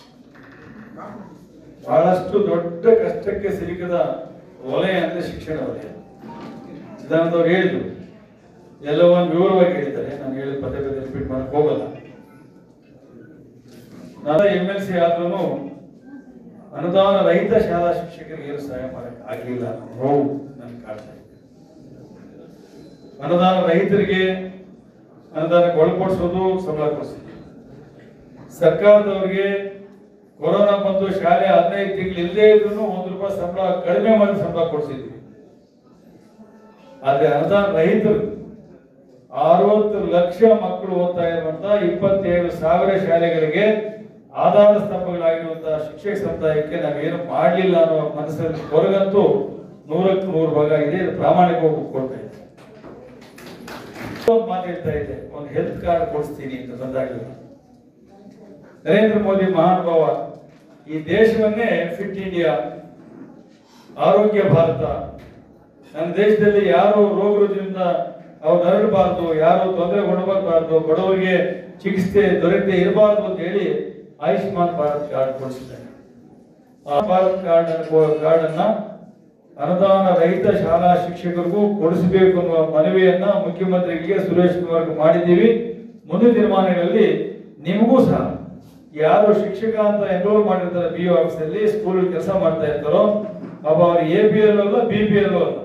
ಬಹಳಷ್ಟು ದೊಡ್ಡ ಕಷ್ಟಕ್ಕೆ ಸಿಲುಕಿದ ವಲಯ ಅಂದ್ರೆ ಶಿಕ್ಷಣ ವಲಯ ಚಿದಾನಂದ ಅವ್ರು ಹೇಳಿದ್ರು ಎಲ್ಲವನ್ನು ವಿವರವಾಗಿ ಹೇಳಿದ್ದಾರೆ ನಾನು ಹೇಳಿದ ಪದೇ ಪದೇ ರಿಪೀಟ್ ಮಾಡಕ್ ಹೋಗಲ್ಲ ನಾನು ಎಂ ಎಲ್ ಸಿ ಆದ್ರೂ ಅನುದಾನ ರಹಿತ ಶಾಲಾ ಶಿಕ್ಷಕರಿಗೆ ಏನು ಸಹಾಯ ಮಾಡಕ್ ಆಗ್ಲಿಲ್ಲ ಅನ್ನೋ ನೋವು ನನ್ಗೆ ಕಾಡ್ತಾ ಇದೆ ಅನುದಾನ ರಹಿತರಿಗೆ ಅನುದಾನಕ್ಕೆ ಒಳಪಡಿಸೋದು ಸಂಬಳ ಕೊಡಿಸಿದ್ವಿ ಸರ್ಕಾರದವರಿಗೆ ಕೊರೋನಾ ಬಂದು ಶಾಲೆ ಹದಿನೈದು ತಿಂಗಳು ಇಲ್ಲದೆ ಇದ್ರು ಒಂದು ರೂಪಾಯಿ ಸಂಬಳ ಕಡಿಮೆ ಮಾಡಿ ಸಂಬಳ ಕೊಡಿಸಿದ್ವಿ ಆದ್ರೆ ಅನುದಾನ ರಹಿತರು ಅರವತ್ತು ಲಕ್ಷ ಮಕ್ಕಳು ಓದ್ತಾ ಇರುವಂತ ಇಪ್ಪತ್ತೇಳು ಸಾವಿರ ಶಾಲೆಗಳಿಗೆ ಆಧಾರ ಸ್ತಂಭಗಳಾಗಿರುವಂತಹ ಶಿಕ್ಷಕ ಸಮುದಾಯಕ್ಕೆ ನಾವೇನು ಮಾಡಲಿಲ್ಲ ಅನ್ನೋ ಮನಸ್ಸಲ್ಲಿ ಹೊರಗಂತೂ ನೂರಕ್ಕೆ ನೂರು ಭಾಗ ಇದೆ ಇದು ಪ್ರಾಮಾಣಿಕವಾಗಿ ಒಪ್ಕೊಳ್ತಾ ಇದೆ ಒಂದು ಮಾತು ಹೇಳ್ತಾ ಇದೆ ಒಂದು ಹೆಲ್ತ್ ಕಾರ್ಡ್ ಕೊಡಿಸ್ತೀನಿ ಅಂತ ಬಂದಾಗಲಿಲ್ಲ ನರೇಂದ್ರ ಮೋದಿ ಮಹಾನುಭಾವ ಈ ದೇಶವನ್ನೇ ಫಿಟ್ ಇಂಡಿಯಾ ಆರೋಗ್ಯ ಭಾರತ ನನ್ನ ದೇಶದಲ್ಲಿ ಯಾರು ರೋಗ ರುಜಿನಿಂದ ಅವ್ರು ನರಳಬಾರ್ದು ಯಾರು ತೊಂದರೆ ಕೊಡಬಾರ್ದು ಬಡವರಿಗೆ ಚಿಕಿತ್ಸೆ ದೊರೆಯದೆ ಇರಬಾರ್ದು ಅಂತ ಹೇಳಿ ಆಯುಷ್ಮಾನ್ ಭಾರತ್ ಕಾರ್ಡ್ ಕೊಡಿಸಿದ್ದಾರೆ ಆ ಭಾರತ್ ಕಾರ್ಡ್ ಕಾರ್ಡ್ ಅನ್ನ ಅನುದಾನ ರಹಿತ ಶಾಲಾ ಶಿಕ್ಷಕರಿಗೂ ಕೊಡಿಸಬೇಕು ಅನ್ನುವ ಮನವಿಯನ್ನ ಮುಖ್ಯಮಂತ್ರಿಗಳಿಗೆ ಸುರೇಶ್ ಕುಮಾರ್ ಮಾಡಿದ್ದೀವಿ ಮುಂದಿನ ದಿನಮಾನಗಳಲ್ಲಿ ನಿಮಗೂ ಸಹ ಯಾರು ಶಿಕ್ಷಕ ಅಂತ ಎನ್ರೋಲ್ ಮಾಡಿರ್ತಾರೆ ಬಿ ಆಫೀಸ್ ಅಲ್ಲಿ ಸ್ಕೂಲ್ ಕೆಲಸ ಮಾಡ್ತಾ ಇರ್ತಾರೋ ಅವ ಅವ್ರು ಎ ಬಿ ಎಲ್ ಅಲ್ಲ ಬಿ ಪಿ ಎಲ್ ಅಲ್ಲ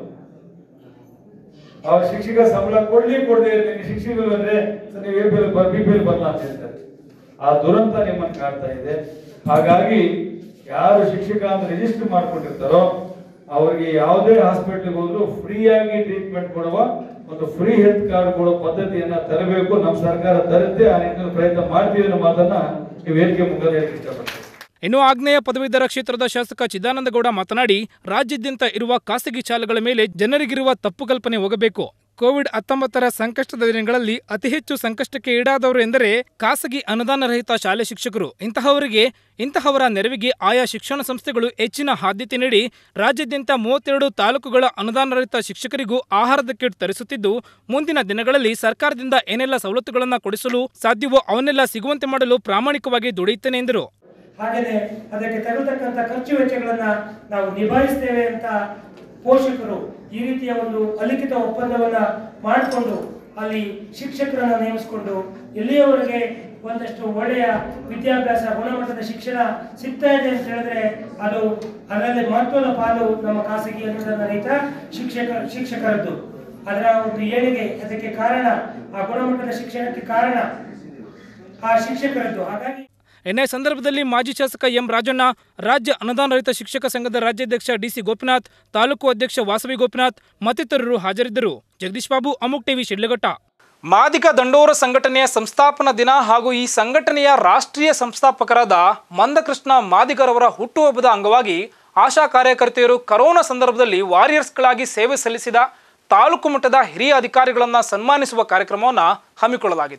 ಅವ್ರ ಶಿಕ್ಷಕ ಸಂಬಳ ಕೊಡ್ಲಿ ಕೊಡದೆ ಇರ್ತೀನಿ ಶಿಕ್ಷಕರು ಅಂದ್ರೆ ಸರ್ ನೀವು A P L B P L ಬರಲ್ಲ ಅಂತ ಹೇಳ್ತಾರೆ ಆ ದುರಂತ ನಿಮ್ಮನ್ನು ಕಾಡ್ತಾ ಇದೆ ಹಾಗಾಗಿ ಯಾರು ಶಿಕ್ಷಕ ಅಂತ ರಿಜಿಸ್ಟರ್ ಮಾಡ್ಕೊಂಡಿರ್ತಾರೋ ಅವರಿಗೆ ಯಾವುದೇ ಹಾಸ್ಪಿಟಲ್ಗೆ ಹೋದ್ರು ಫ್ರೀ ಆಗಿ ಟ್ರೀಟ್ಮೆಂಟ್ ಕೊಡುವ ಒಂದು ಫ್ರೀ ಹೆಲ್ತ್ ಕಾರ್ಡ್ ಕೊಡೋ ಪದ್ಧತಿಯನ್ನ ತರಬೇಕು ನಮ್ಮ ಸರ್ಕಾರ ತರುತ್ತೆ ಆ ನಿಟ್ಟಿನಲ್ಲಿ ಪ್ರಯತ್ನ ಮಾಡ್ತೀವಿ ಅನ್ನೋ ಮಾತನ್ನ ಈ ವೇದಿಕೆ ಮುಖಾಂತರ ಹೇಳಕ್ಕೆ ಇಷ್ಟಪಡ್ತೀನಿ ಇನ್ನು ಆಗ್ನೇಯ ಪದವೀಧರ ಕ್ಷೇತ್ರದ ಶಾಸಕ ಚಿದಾನಂದಗೌಡ ಮಾತನಾಡಿ ರಾಜ್ಯಾದ್ಯಂತ ಇರುವ ಖಾಸಗಿ ಶಾಲೆಗಳ ಮೇಲೆ ಜನರಿಗಿರುವ ತಪ್ಪು ಕಲ್ಪನೆ ಹೋಗಬೇಕು ಕೋವಿಡ್ ಹತ್ತೊಂಬತ್ತರ ಸಂಕಷ್ಟದ ದಿನಗಳಲ್ಲಿ ಅತಿ ಹೆಚ್ಚು ಸಂಕಷ್ಟಕ್ಕೆ ಈಡಾದವರು ಎಂದರೆ ಖಾಸಗಿ ಅನುದಾನ ರಹಿತ ಶಾಲೆ ಶಿಕ್ಷಕರು ಇಂತಹವರಿಗೆ ಇಂತಹವರ ನೆರವಿಗೆ ಆಯಾ ಶಿಕ್ಷಣ ಸಂಸ್ಥೆಗಳು ಹೆಚ್ಚಿನ ಆದ್ಯತೆ ನೀಡಿ ರಾಜ್ಯಾದ್ಯಂತ ಮೂವತ್ತೆರಡು ತಾಲೂಕುಗಳ ಅನುದಾನ ರಹಿತ ಶಿಕ್ಷಕರಿಗೂ ಆಹಾರದ ಕಿಟ್ ತರಿಸುತ್ತಿದ್ದು ಮುಂದಿನ ದಿನಗಳಲ್ಲಿ ಸರ್ಕಾರದಿಂದ ಏನೆಲ್ಲ ಸವಲತ್ತುಗಳನ್ನು ಕೊಡಿಸಲು ಸಾಧ್ಯವೋ ಅವನ್ನೆಲ್ಲ ಸಿಗುವಂತೆ ಮಾಡಲು ಪ್ರಾಮಾಣಿಕವಾಗಿ ದುಡಿಯುತ್ತೇನೆ ಎಂದರು ಹಾಗೆಯೇ ಅದಕ್ಕೆ ತಗಲ್ತಕ್ಕಂಥ ಖರ್ಚು ವೆಚ್ಚಗಳನ್ನ ನಾವು ನಿಭಾಯಿಸ್ತೇವೆ ಅಂತ ಪೋಷಕರು ಈ ರೀತಿಯ ಒಂದು ಅಲಿಖಿತ ಒಪ್ಪಂದವನ್ನ ಮಾಡಿಕೊಂಡು ಅಲ್ಲಿ ಶಿಕ್ಷಕರನ್ನ ನೇಮಿಸಿಕೊಂಡು ಎಲ್ಲಿಯವರೆಗೆ ಒಂದಷ್ಟು ಒಳ್ಳೆಯ ವಿದ್ಯಾಭ್ಯಾಸ ಗುಣಮಟ್ಟದ ಶಿಕ್ಷಣ ಸಿಗ್ತಾ ಇದೆ ಅಂತ ಹೇಳಿದ್ರೆ ಅದು ಅದರಲ್ಲಿ ಮಹತ್ವದ ಪಾಲು ನಮ್ಮ ಖಾಸಗಿ ಅನುದಾನ ರಹಿತ ಶಿಕ್ಷಕ ಶಿಕ್ಷಕರದ್ದು ಅದರ ಒಂದು ಏಳಿಗೆ ಅದಕ್ಕೆ ಕಾರಣ ಆ ಗುಣಮಟ್ಟದ ಶಿಕ್ಷಣಕ್ಕೆ ಕಾರಣ ಆ ಶಿಕ್ಷಕರದ್ದು ಹಾಗಾಗಿ ಎನ್ಐ ಸಂದರ್ಭದಲ್ಲಿ ಮಾಜಿ ಶಾಸಕ ಎಂ ರಾಜಣ್ಣ ರಾಜ್ಯ ಅನುದಾನ ರಹಿತ ಶಿಕ್ಷಕ ಸಂಘದ ರಾಜ್ಯಾಧ್ಯಕ್ಷ ಡಿಸಿ ಗೋಪಿನಾಥ್ ತಾಲೂಕು ಅಧ್ಯಕ್ಷ ವಾಸವಿ ಗೋಪಿನಾಥ್ ಮತ್ತಿತರರು ಹಾಜರಿದ್ದರು ಜಗದೀಶ್ ಬಾಬು ಅಮುಕ್ ಟಿವಿ ಶಿಡ್ಲಘಟ್ಟ ಮಾದಿಗ ದಂಡೋರ ಸಂಘಟನೆಯ ಸಂಸ್ಥಾಪನಾ ದಿನ ಹಾಗೂ ಈ ಸಂಘಟನೆಯ ರಾಷ್ಟ್ರೀಯ ಸಂಸ್ಥಾಪಕರಾದ ಮಂದಕೃಷ್ಣ ಮಾದಿಗರವರ ಹುಟ್ಟುಹಬ್ಬದ ಅಂಗವಾಗಿ ಆಶಾ ಕಾರ್ಯಕರ್ತೆಯರು ಕರೋನಾ ಸಂದರ್ಭದಲ್ಲಿ ವಾರಿಯರ್ಸ್ಗಳಾಗಿ ಸೇವೆ ಸಲ್ಲಿಸಿದ ತಾಲೂಕು ಮಟ್ಟದ ಹಿರಿಯ ಅಧಿಕಾರಿಗಳನ್ನು ಸನ್ಮಾನಿಸುವ ಕಾರ್ಯಕ್ರಮವನ್ನು ಹಮ್ಮಿಕೊಳ್ಳಲಾಗಿತ್ತು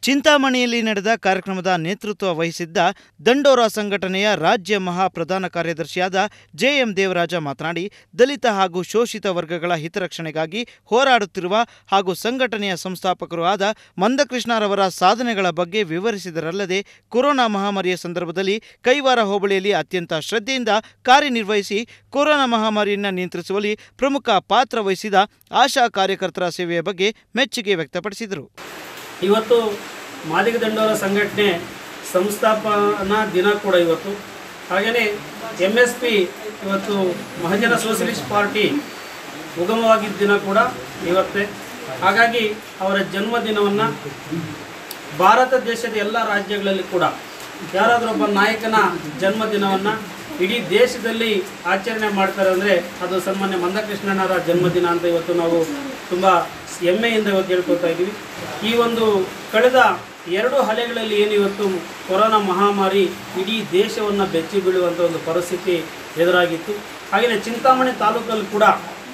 ಚಿಂತಾಮಣಿಯಲ್ಲಿ ನಡೆದ ಕಾರ್ಯಕ್ರಮದ ನೇತೃತ್ವ ವಹಿಸಿದ್ದ ದಂಡೋರ ಸಂಘಟನೆಯ ರಾಜ್ಯ ಮಹಾ ಪ್ರಧಾನ ಕಾರ್ಯದರ್ಶಿಯಾದ ಜೆಎಂ ದೇವರಾಜ ಮಾತನಾಡಿ ದಲಿತ ಹಾಗೂ ಶೋಷಿತ ವರ್ಗಗಳ ಹಿತರಕ್ಷಣೆಗಾಗಿ ಹೋರಾಡುತ್ತಿರುವ ಹಾಗೂ ಸಂಘಟನೆಯ ಸಂಸ್ಥಾಪಕರು ಆದ ಮಂದಕೃಷ್ಣರವರ ಸಾಧನೆಗಳ ಬಗ್ಗೆ ವಿವರಿಸಿದರಲ್ಲದೆ ಕೊರೋನಾ ಮಹಾಮಾರಿಯ ಸಂದರ್ಭದಲ್ಲಿ ಕೈವಾರ ಹೋಬಳಿಯಲ್ಲಿ ಅತ್ಯಂತ ಶ್ರದ್ಧೆಯಿಂದ ಕಾರ್ಯನಿರ್ವಹಿಸಿ ಕೊರೋನಾ ಮಹಾಮಾರಿಯನ್ನು ನಿಯಂತ್ರಿಸುವಲ್ಲಿ ಪ್ರಮುಖ ಪಾತ್ರ ವಹಿಸಿದ ಆಶಾ ಕಾರ್ಯಕರ್ತರ ಸೇವೆಯ ಬಗ್ಗೆ ಮೆಚ್ಚುಗೆ ವ್ಯಕ್ತಪಡಿಸಿದರು ಇವತ್ತು ಮಾದಿಗ ದಂಡೋರ ಸಂಘಟನೆ ಸಂಸ್ಥಾಪನಾ ದಿನ ಕೂಡ ಇವತ್ತು ಹಾಗೆಯೇ ಎಮ್ ಎಸ್ ಪಿ ಇವತ್ತು ಮಹಜನ ಸೋಷಲಿಸ್ಟ್ ಪಾರ್ಟಿ ಉಗಮವಾಗಿದ್ದ ದಿನ ಕೂಡ ಇವತ್ತೇ ಹಾಗಾಗಿ ಅವರ ಜನ್ಮದಿನವನ್ನು ಭಾರತ ದೇಶದ ಎಲ್ಲ ರಾಜ್ಯಗಳಲ್ಲಿ ಕೂಡ ಯಾರಾದರೂ ಒಬ್ಬ ನಾಯಕನ ಜನ್ಮದಿನವನ್ನು ಇಡೀ ದೇಶದಲ್ಲಿ ಆಚರಣೆ ಮಾಡ್ತಾರೆ ಅಂದರೆ ಅದು ಸನ್ಮಾನ್ಯ ಮಂದಕೃಷ್ಣಣ್ಣರ ಜನ್ಮದಿನ ಅಂತ ಇವತ್ತು ನಾವು ತುಂಬ ಹೆಮ್ಮೆಯಿಂದ ಇವತ್ತು ಹೇಳ್ಕೊತಾ ಇದ್ದೀವಿ ಈ ಒಂದು ಕಳೆದ ಎರಡು ಅಲೆಗಳಲ್ಲಿ ಏನು ಇವತ್ತು ಕೊರೋನಾ ಮಹಾಮಾರಿ ಇಡೀ ದೇಶವನ್ನು ಬೆಚ್ಚಿ ಬೀಳುವಂಥ ಒಂದು ಪರಿಸ್ಥಿತಿ ಎದುರಾಗಿತ್ತು ಹಾಗೆಯೇ ಚಿಂತಾಮಣಿ ತಾಲೂಕಲ್ಲಿ ಕೂಡ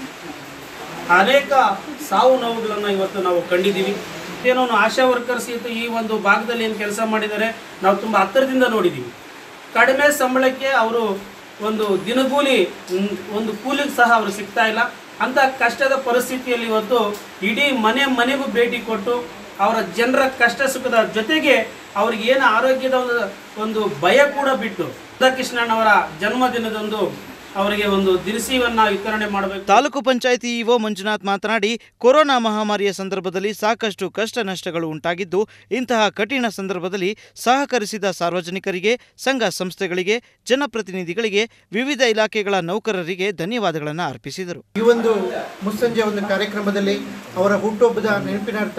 ಅನೇಕ ಸಾವು ನೋವುಗಳನ್ನು ಇವತ್ತು ನಾವು ಕಂಡಿದ್ದೀವಿ ಏನೋ ಆಶಾ ವರ್ಕರ್ಸ್ ಇವತ್ತು ಈ ಒಂದು ಭಾಗದಲ್ಲಿ ಏನು ಕೆಲಸ ಮಾಡಿದ್ದಾರೆ ನಾವು ತುಂಬ ಹತ್ತಿರದಿಂದ ನೋಡಿದ್ದೀವಿ ಕಡಿಮೆ ಸಂಬಳಕ್ಕೆ ಅವರು ಒಂದು ದಿನಗೂಲಿ ಮ್, ಒಂದು ಕೂಲಿಗೆ ಸಹ ಅವರು ಸಿಗ್ತಾ ಇಲ್ಲ ಅಂಥ ಕಷ್ಟದ ಪರಿಸ್ಥಿತಿಯಲ್ಲಿ ಇವತ್ತು ಇಡೀ ಮನೆ ಮನೆಗೂ ಭೇಟಿ ಕೊಟ್ಟು ಅವರ ಜನರ ಕಷ್ಟ ಸುಖದ ಜೊತೆಗೆ ಅವ್ರಿಗೆ ಏನು ಆರೋಗ್ಯದ ಒಂದು ಒಂದು ಭಯ ಕೂಡ ಬಿಟ್ಟು ರಾಧಾಕೃಷ್ಣಣ್ಣವರ ಜನ್ಮದಿನದಂದು ಅವರಿಗೆ ಒಂದು ದಿನಸಿವನ್ನು ವಿತರಣೆ ಮಾಡಬೇಕು ತಾಲೂಕು ಪಂಚಾಯಿತಿ ಇಒ ಮಂಜುನಾಥ್ ಮಾತನಾಡಿ ಕೊರೋನಾ ಮಹಾಮಾರಿಯ ಸಂದರ್ಭದಲ್ಲಿ ಸಾಕಷ್ಟು ಕಷ್ಟ ನಷ್ಟಗಳು ಉಂಟಾಗಿದ್ದು ಇಂತಹ ಕಠಿಣ ಸಂದರ್ಭದಲ್ಲಿ ಸಹಕರಿಸಿದ ಸಾರ್ವಜನಿಕರಿಗೆ ಸಂಘ ಸಂಸ್ಥೆಗಳಿಗೆ ಜನಪ್ರತಿನಿಧಿಗಳಿಗೆ ವಿವಿಧ ಇಲಾಖೆಗಳ ನೌಕರರಿಗೆ ಧನ್ಯವಾದಗಳನ್ನು ಅರ್ಪಿಸಿದರು ಈ ಒಂದು ಮುಸ್ಸಂಜೆ ಒಂದು ಕಾರ್ಯಕ್ರಮದಲ್ಲಿ ಅವರ ಹುಟ್ಟುಹಬ್ಬದ ನೆನಪಿನಾರ್ಥ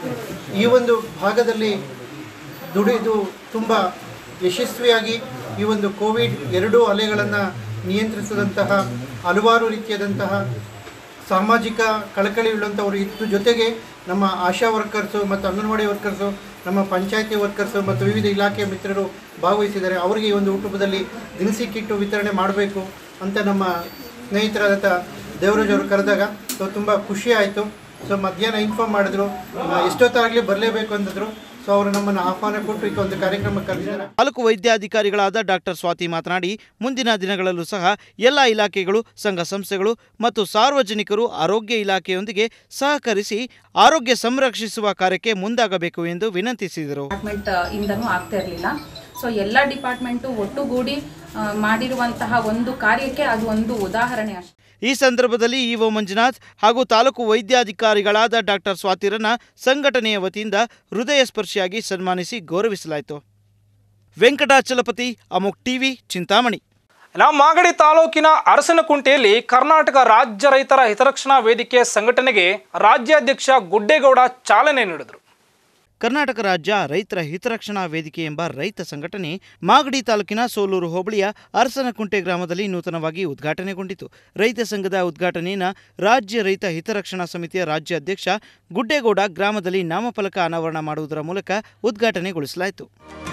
ಈ ಒಂದು ಭಾಗದಲ್ಲಿ ದುಡಿದು ತುಂಬ ಯಶಸ್ವಿಯಾಗಿ ಈ ಒಂದು ಕೋವಿಡ್ ಎರಡೂ ಅಲೆಗಳನ್ನು ನಿಯಂತ್ರಿಸಿದಂತಹ ಹಲವಾರು ರೀತಿಯಾದಂತಹ ಸಾಮಾಜಿಕ ಕಳಕಳಿಯುಳ್ಳಂಥವರು ಇತ್ತು ಜೊತೆಗೆ ನಮ್ಮ ಆಶಾ ವರ್ಕರ್ಸು ಮತ್ತು ಅಂಗನವಾಡಿ ವರ್ಕರ್ಸು ನಮ್ಮ ಪಂಚಾಯತಿ ವರ್ಕರ್ಸು ಮತ್ತು ವಿವಿಧ ಇಲಾಖೆಯ ಮಿತ್ರರು ಭಾಗವಹಿಸಿದ್ದಾರೆ ಅವರಿಗೆ ಈ ಒಂದು ಹುಟ್ಟುಹಬ್ಬದಲ್ಲಿ ದಿನಸಿ ಕಿಟ್ಟು ವಿತರಣೆ ಮಾಡಬೇಕು ಅಂತ ನಮ್ಮ ಸ್ನೇಹಿತರಾದಂಥ ದೇವರಾಜ್ ಅವರು ಕರೆದಾಗ ಸೊ ತುಂಬ ಖುಷಿ ಆಯಿತು ಸೊ ಮಧ್ಯಾಹ್ನ ಇನ್ಫಾರ್ಮ್ ಮಾಡಿದ್ರು ಆ, ಎಷ್ಟೊತ್ತಾಗಲಿ ಬರಲೇಬೇಕು ಅಂದಿದ್ರು ಸೊ ಅವರು ನಮ್ಮನ್ನು ಆಹ್ವಾನ ಕೊಟ್ಟು ಈ ಒಂದು ಕಾರ್ಯಕ್ರಮ ಕರೆದಿದ್ದಾರೆ ತಾಲೂಕು ವೈದ್ಯಾಧಿಕಾರಿಗಳಾದ ಡಾಕ್ಟರ್ ಸ್ವಾತಿ ಮಾತನಾಡಿ ಮುಂದಿನ ದಿನಗಳಲ್ಲೂ ಸಹ ಎಲ್ಲ ಇಲಾಖೆಗಳು ಸಂಘ ಸಂಸ್ಥೆಗಳು ಮತ್ತು ಸಾರ್ವಜನಿಕರು ಆರೋಗ್ಯ ಇಲಾಖೆಯೊಂದಿಗೆ ಸಹಕರಿಸಿ ಆರೋಗ್ಯ ಸಂರಕ್ಷಿಸುವ ಕಾರ್ಯಕ್ಕೆ ಮುಂದಾಗಬೇಕು ಎಂದು ವಿನಂತಿಸಿದರು ಡಿಪಾರ್ಟ್ಮೆಂಟ್ ಇಂದನೂ ಆಗ್ತಾ ಇರಲಿಲ್ಲ ಸೊ ಎಲ್ಲ ಡಿಪಾರ್ಟ್ಮೆಂಟು ಒಟ್ಟುಗೂಡಿ ಆ, ಮಾಡಿರುವಂತಹ ಒಂದು ಕಾರ್ಯಕ್ಕೆ ಅದು ಒಂದು ಉದಾಹರಣೆ ಅಷ್ಟೇ ಈ ಸಂದರ್ಭದಲ್ಲಿ ಇಒ ಮಂಜುನಾಥ್ ಹಾಗೂ ತಾಲೂಕು ವೈದ್ಯಾಧಿಕಾರಿಗಳಾದ ಡಾಕ್ಟರ್ ಸ್ವಾತಿರನ್ನ ಸಂಘಟನೆಯ ವತಿಯಿಂದ ಹೃದಯ ಸ್ಪರ್ಶಿಯಾಗಿ ಸನ್ಮಾನಿಸಿ ಗೌರವಿಸಲಾಯಿತು ವೆಂಕಟಾಚಲಪತಿ ಅಮೋಕ್ ಟಿವಿ ಚಿಂತಾಮಣಿ ನಮ್ಮ ಮಾಗಡಿ ತಾಲೂಕಿನ ಅರಸನಕುಂಟೆಯಲ್ಲಿ ಕರ್ನಾಟಕ ರಾಜ್ಯ ರೈತರ ಹಿತರಕ್ಷಣಾ ವೇದಿಕೆ ಸಂಘಟನೆಗೆ ರಾಜ್ಯಾಧ್ಯಕ್ಷ ಗುಡ್ಡೇಗೌಡ ಚಾಲನೆ ನೀಡಿದರು ಕರ್ನಾಟಕ ರಾಜ್ಯ ರೈತರ ಹಿತರಕ್ಷಣಾ ವೇದಿಕೆ ಎಂಬ ರೈತ ಸಂಘಟನೆ ಮಾಗಡಿ ತಾಲೂಕಿನ ಸೋಲೂರು ಹೋಬಳಿಯ ಅರಸನಕುಂಟೆ ಗ್ರಾಮದಲ್ಲಿ ನೂತನವಾಗಿ ಉದ್ಘಾಟನೆಗೊಂಡಿತು ರೈತ ಸಂಘದ ಉದ್ಘಾಟನೆಯನ್ನು ರಾಜ್ಯ ರೈತ ಹಿತರಕ್ಷಣಾ ಸಮಿತಿಯ ರಾಜ್ಯ ಅಧ್ಯಕ್ಷ ಗುಡ್ಡೇಗೌಡ ಗ್ರಾಮದಲ್ಲಿ ನಾಮಫಲಕ ಅನಾವರಣ ಮಾಡುವುದರ ಮೂಲಕ ಉದ್ಘಾಟನೆಗೊಳಿಸಲಾಯಿತು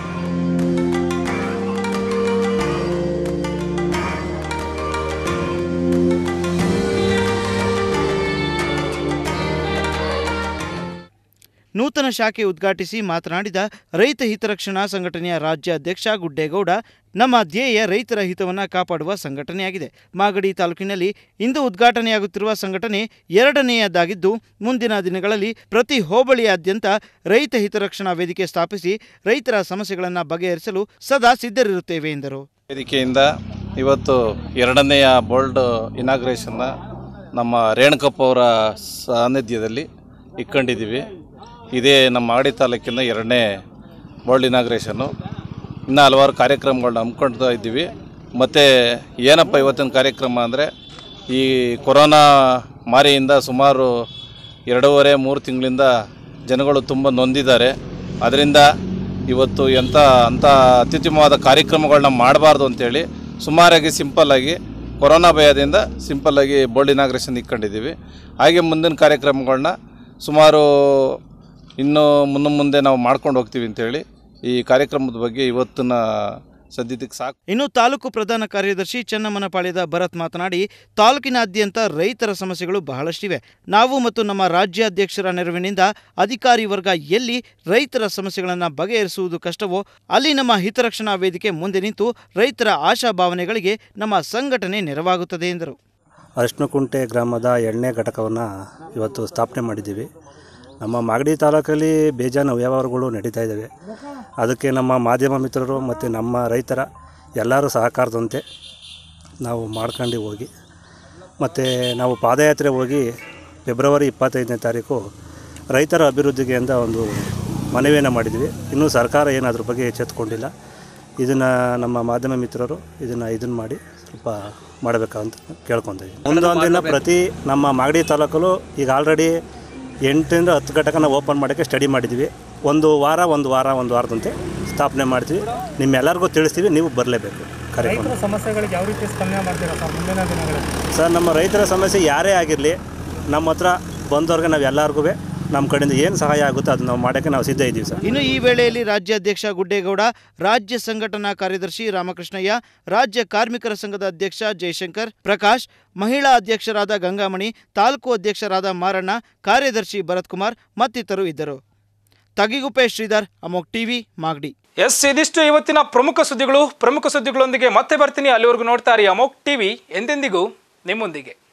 ನೂತನ ಶಾಖೆ ಉದ್ಘಾಟಿಸಿ ಮಾತನಾಡಿದ ರೈತ ಹಿತರಕ್ಷಣಾ ಸಂಘಟನೆಯ ರಾಜ್ಯ ಅಧ್ಯಕ್ಷ ಗುಡ್ಡೇಗೌಡ ನಮ್ಮ ಧ್ಯೇಯ ರೈತರ ಹಿತವನ್ನು ಕಾಪಾಡುವ ಸಂಘಟನೆಯಾಗಿದೆ ಮಾಗಡಿ ತಾಲೂಕಿನಲ್ಲಿ ಇಂದು ಉದ್ಘಾಟನೆಯಾಗುತ್ತಿರುವ ಸಂಘಟನೆ ಎರಡನೆಯದಾಗಿದ್ದು ಮುಂದಿನ ದಿನಗಳಲ್ಲಿ ಪ್ರತಿ ಹೋಬಳಿಯಾದ್ಯಂತ ರೈತ ಹಿತರಕ್ಷಣಾ ವೇದಿಕೆ ಸ್ಥಾಪಿಸಿ ರೈತರ ಸಮಸ್ಯೆಗಳನ್ನು ಬಗೆಹರಿಸಲು ಸದಾ ಸಿದ್ಧರಿರುತ್ತೇವೆ ಎಂದರು ವೇದಿಕೆಯಿಂದ ಇವತ್ತು ಎರಡನೆಯ ಬೋಲ್ಡ್ ಇನಾಗ್ರೇಷನ್ನ ನಮ್ಮ ರೇಣುಕಪ್ಪ ಅವರ ಸಾನ್ನಿಧ್ಯದಲ್ಲಿ ಇಟ್ಕೊಂಡಿದ್ದೀವಿ ಇದೇ ನಮ್ಮ ಮಾಗಡಿ ತಾಲೂಕಿನ ಎರಡನೇ ಬೋಲ್ಡ್ ಇನಾಗ್ರೇಷನ್ನು ಇನ್ನೂ ಹಲವಾರು ಕಾರ್ಯಕ್ರಮಗಳನ್ನ ಹಮ್ಮಿಕೊಳ್ತಾ ಇದ್ದೀವಿ ಮತ್ತು ಏನಪ್ಪ ಇವತ್ತಿನ ಕಾರ್ಯಕ್ರಮ ಅಂದರೆ ಈ ಕೊರೋನಾ ಮಾರಿಯಿಂದ ಸುಮಾರು ಎರಡೂವರೆ ಮೂರು ತಿಂಗಳಿಂದ ಜನಗಳು ತುಂಬ ನೊಂದಿದ್ದಾರೆ ಅದರಿಂದ ಇವತ್ತು ಎಂಥ ಅಂಥ ಅತ್ಯುತ್ತಮವಾದ ಕಾರ್ಯಕ್ರಮಗಳನ್ನ ಮಾಡಬಾರ್ದು ಅಂತೇಳಿ ಸುಮಾರಾಗಿ ಸಿಂಪಲ್ಲಾಗಿ ಕೊರೋನಾ ಭಯದಿಂದ ಸಿಂಪಲ್ಲಾಗಿ ಬೋಲ್ಡ್ ಇನಾಗ್ರೇಷನ್ ಇಟ್ಕೊಂಡಿದ್ದೀವಿ ಹಾಗೆ ಮುಂದಿನ ಕಾರ್ಯಕ್ರಮಗಳನ್ನ ಸುಮಾರು ಇನ್ನು ಮುನ್ನ ಮುಂದೆ ನಾವು ಮಾಡ್ಕೊಂಡು ಹೋಗ್ತೀವಿ ಅಂತೇಳಿ ಈ ಕಾರ್ಯಕ್ರಮದ ಬಗ್ಗೆ ಇವತ್ತಿನ ಸದ್ಯದಕ್ಕೆ ಸಾಕು ಇನ್ನು ತಾಲೂಕು ಪ್ರಧಾನ ಕಾರ್ಯದರ್ಶಿ ಚನ್ನಮ್ಮನಪಾಳ್ಯದ ಭರತ್ ಮಾತನಾಡಿ ತಾಲೂಕಿನಾದ್ಯಂತ ರೈತರ ಸಮಸ್ಯೆಗಳು ಬಹಳಷ್ಟಿವೆ ನಾವು ಮತ್ತು ನಮ್ಮ ರಾಜ್ಯಾಧ್ಯಕ್ಷರ ನೆರವಿನಿಂದ ಅಧಿಕಾರಿ ವರ್ಗ ಎಲ್ಲಿ ರೈತರ ಸಮಸ್ಯೆಗಳನ್ನು ಬಗೆಹರಿಸುವುದು ಕಷ್ಟವೋ ಅಲ್ಲಿ ನಮ್ಮ ಹಿತರಕ್ಷಣಾ ವೇದಿಕೆ ಮುಂದೆ ನಿಂತು ರೈತರ ಆಶಾಭಾವನೆಗಳಿಗೆ ನಮ್ಮ ಸಂಘಟನೆ ನೆರವಾಗುತ್ತದೆ ಎಂದರು ಅರಿಶಿನಕುಂಟೆ ಗ್ರಾಮದ ಎಣ್ಣೆ ಘಟಕವನ್ನು ಇವತ್ತು ಸ್ಥಾಪನೆ ಮಾಡಿದ್ದೀವಿ ನಮ್ಮ ಮಾಗಡಿ ತಾಲೂಕಲ್ಲಿ ಬೇಜಾನು ವ್ಯವಹಾರಗಳು ನಡೀತಾ ಇದ್ದಾವೆ ಅದಕ್ಕೆ ನಮ್ಮ ಮಾಧ್ಯಮ ಮಿತ್ರರು ಮತ್ತು ನಮ್ಮ ರೈತರ ಎಲ್ಲರೂ ಸಹಕಾರದಂತೆ ನಾವು ಮಾಡ್ಕೊಂಡು ಹೋಗಿ ಮತ್ತು ನಾವು ಪಾದಯಾತ್ರೆ ಹೋಗಿ ಫೆಬ್ರವರಿ ಇಪ್ಪತ್ತೈದನೇ ತಾರೀಕು ರೈತರ ಅಭಿವೃದ್ಧಿಗೆ ಅಂತ ಒಂದು ಮನವಿಯನ್ನು ಮಾಡಿದ್ವಿ ಇನ್ನೂ ಸರ್ಕಾರ ಏನು ಅದ್ರ ಬಗ್ಗೆ ಎಚ್ಚೆತ್ತುಕೊಂಡಿಲ್ಲ ಇದನ್ನು ನಮ್ಮ ಮಾಧ್ಯಮ ಮಿತ್ರರು ಇದನ್ನು ಇದನ್ನು ಮಾಡಿ ಸ್ವಲ್ಪ ಮಾಡಬೇಕಂತ ಕೇಳ್ಕೊತಾ ಇದ್ದೀವಿ ಮುಂದೊಂದು ದಿನ ಪ್ರತಿ ನಮ್ಮ ಮಾಗಡಿ ತಾಲೂಕಲ್ಲೂ ಈಗ ಆಲ್ರೆಡಿ ಎಂಟರಿಂದ ಹತ್ತು ಘಟಕನ ಓಪನ್ ಮಾಡೋಕ್ಕೆ ಸ್ಟಡಿ ಮಾಡಿದ್ವಿ ಒಂದು ವಾರ ಒಂದು ವಾರ ಒಂದು ವಾರದಂತೆ ಸ್ಥಾಪನೆ ಮಾಡ್ತೀವಿ ನಿಮ್ಮೆಲ್ಲರಿಗೂ ತಿಳಿಸ್ತೀವಿ ನೀವು ಬರಲೇಬೇಕು ಕಾರ್ಯಕ್ರಮ ರೈತರ ಸಮಸ್ಯೆಗಳಿಗೆ ಯಾವ ರೀತಿ ಸ್ಪಂದನೆ ಮಾಡ್ತೀರಾ ಸರ್ ಮುಂದಿನ ದಿನಗಳಲ್ಲಿ ಸರ್ ನಮ್ಮ ರೈತರ ಸಮಸ್ಯೆ ಯಾರೇ ಆಗಿರಲಿ ನಮ್ಮ ಹತ್ರ ಬಂದವ್ರಿಗೆ ನಾವು ಎಲ್ಲರಿಗೂ ನಮ್ಮ ಕಡೆಯಿಂದ ಏನು ಸಹಾಯ ಆಗುತ್ತೋ ಅದು ನಾವು ಮಾಡೋಕ್ಕೆ ನಾವು ಸಿದ್ಧ ಇದ್ದೀವಿ ಸರ್ ಇನ್ನು ಈ ವೇಳೆಯಲ್ಲಿ ರಾಜ್ಯಾಧ್ಯಕ್ಷ ಗುಡ್ಡೇಗೌಡ ರಾಜ್ಯ ಸಂಘಟನಾ ಕಾರ್ಯದರ್ಶಿ ರಾಮಕೃಷ್ಣಯ್ಯ ರಾಜ್ಯ ಕಾರ್ಮಿಕರ ಸಂಘದ ಅಧ್ಯಕ್ಷ ಜಯಶಂಕರ್ ಪ್ರಕಾಶ್ ಮಹಿಳಾ ಅಧ್ಯಕ್ಷರಾದ ಗಂಗಾಮಣಿ ತಾಲೂಕು ಅಧ್ಯಕ್ಷರಾದ ಮಾರಣ್ಣ ಕಾರ್ಯದರ್ಶಿ ಭರತ್ ಕುಮಾರ್ ಮತ್ತಿತರರು ಇದ್ದರು ತಗಿಗುಪ್ಪೆ ಶ್ರೀಧರ್ ಅಮೋಕ್ ಟಿವಿ ಮಾಗಡಿ ಎಸ್ ಇದಿಷ್ಟು ಇವತ್ತಿನ ಪ್ರಮುಖ ಸುದ್ದಿಗಳು ಪ್ರಮುಖ ಸುದ್ದಿಗಳೊಂದಿಗೆ ಮತ್ತೆ ಬರ್ತೀನಿ ಅಲ್ಲಿವರೆಗೂ ನೋಡ್ತಾ ಇರಿ ಅಮೋಕ್ ಟಿವಿ ಎಂದೆಂದಿಗೂ ನಿಮ್ಮೊಂದಿಗೆ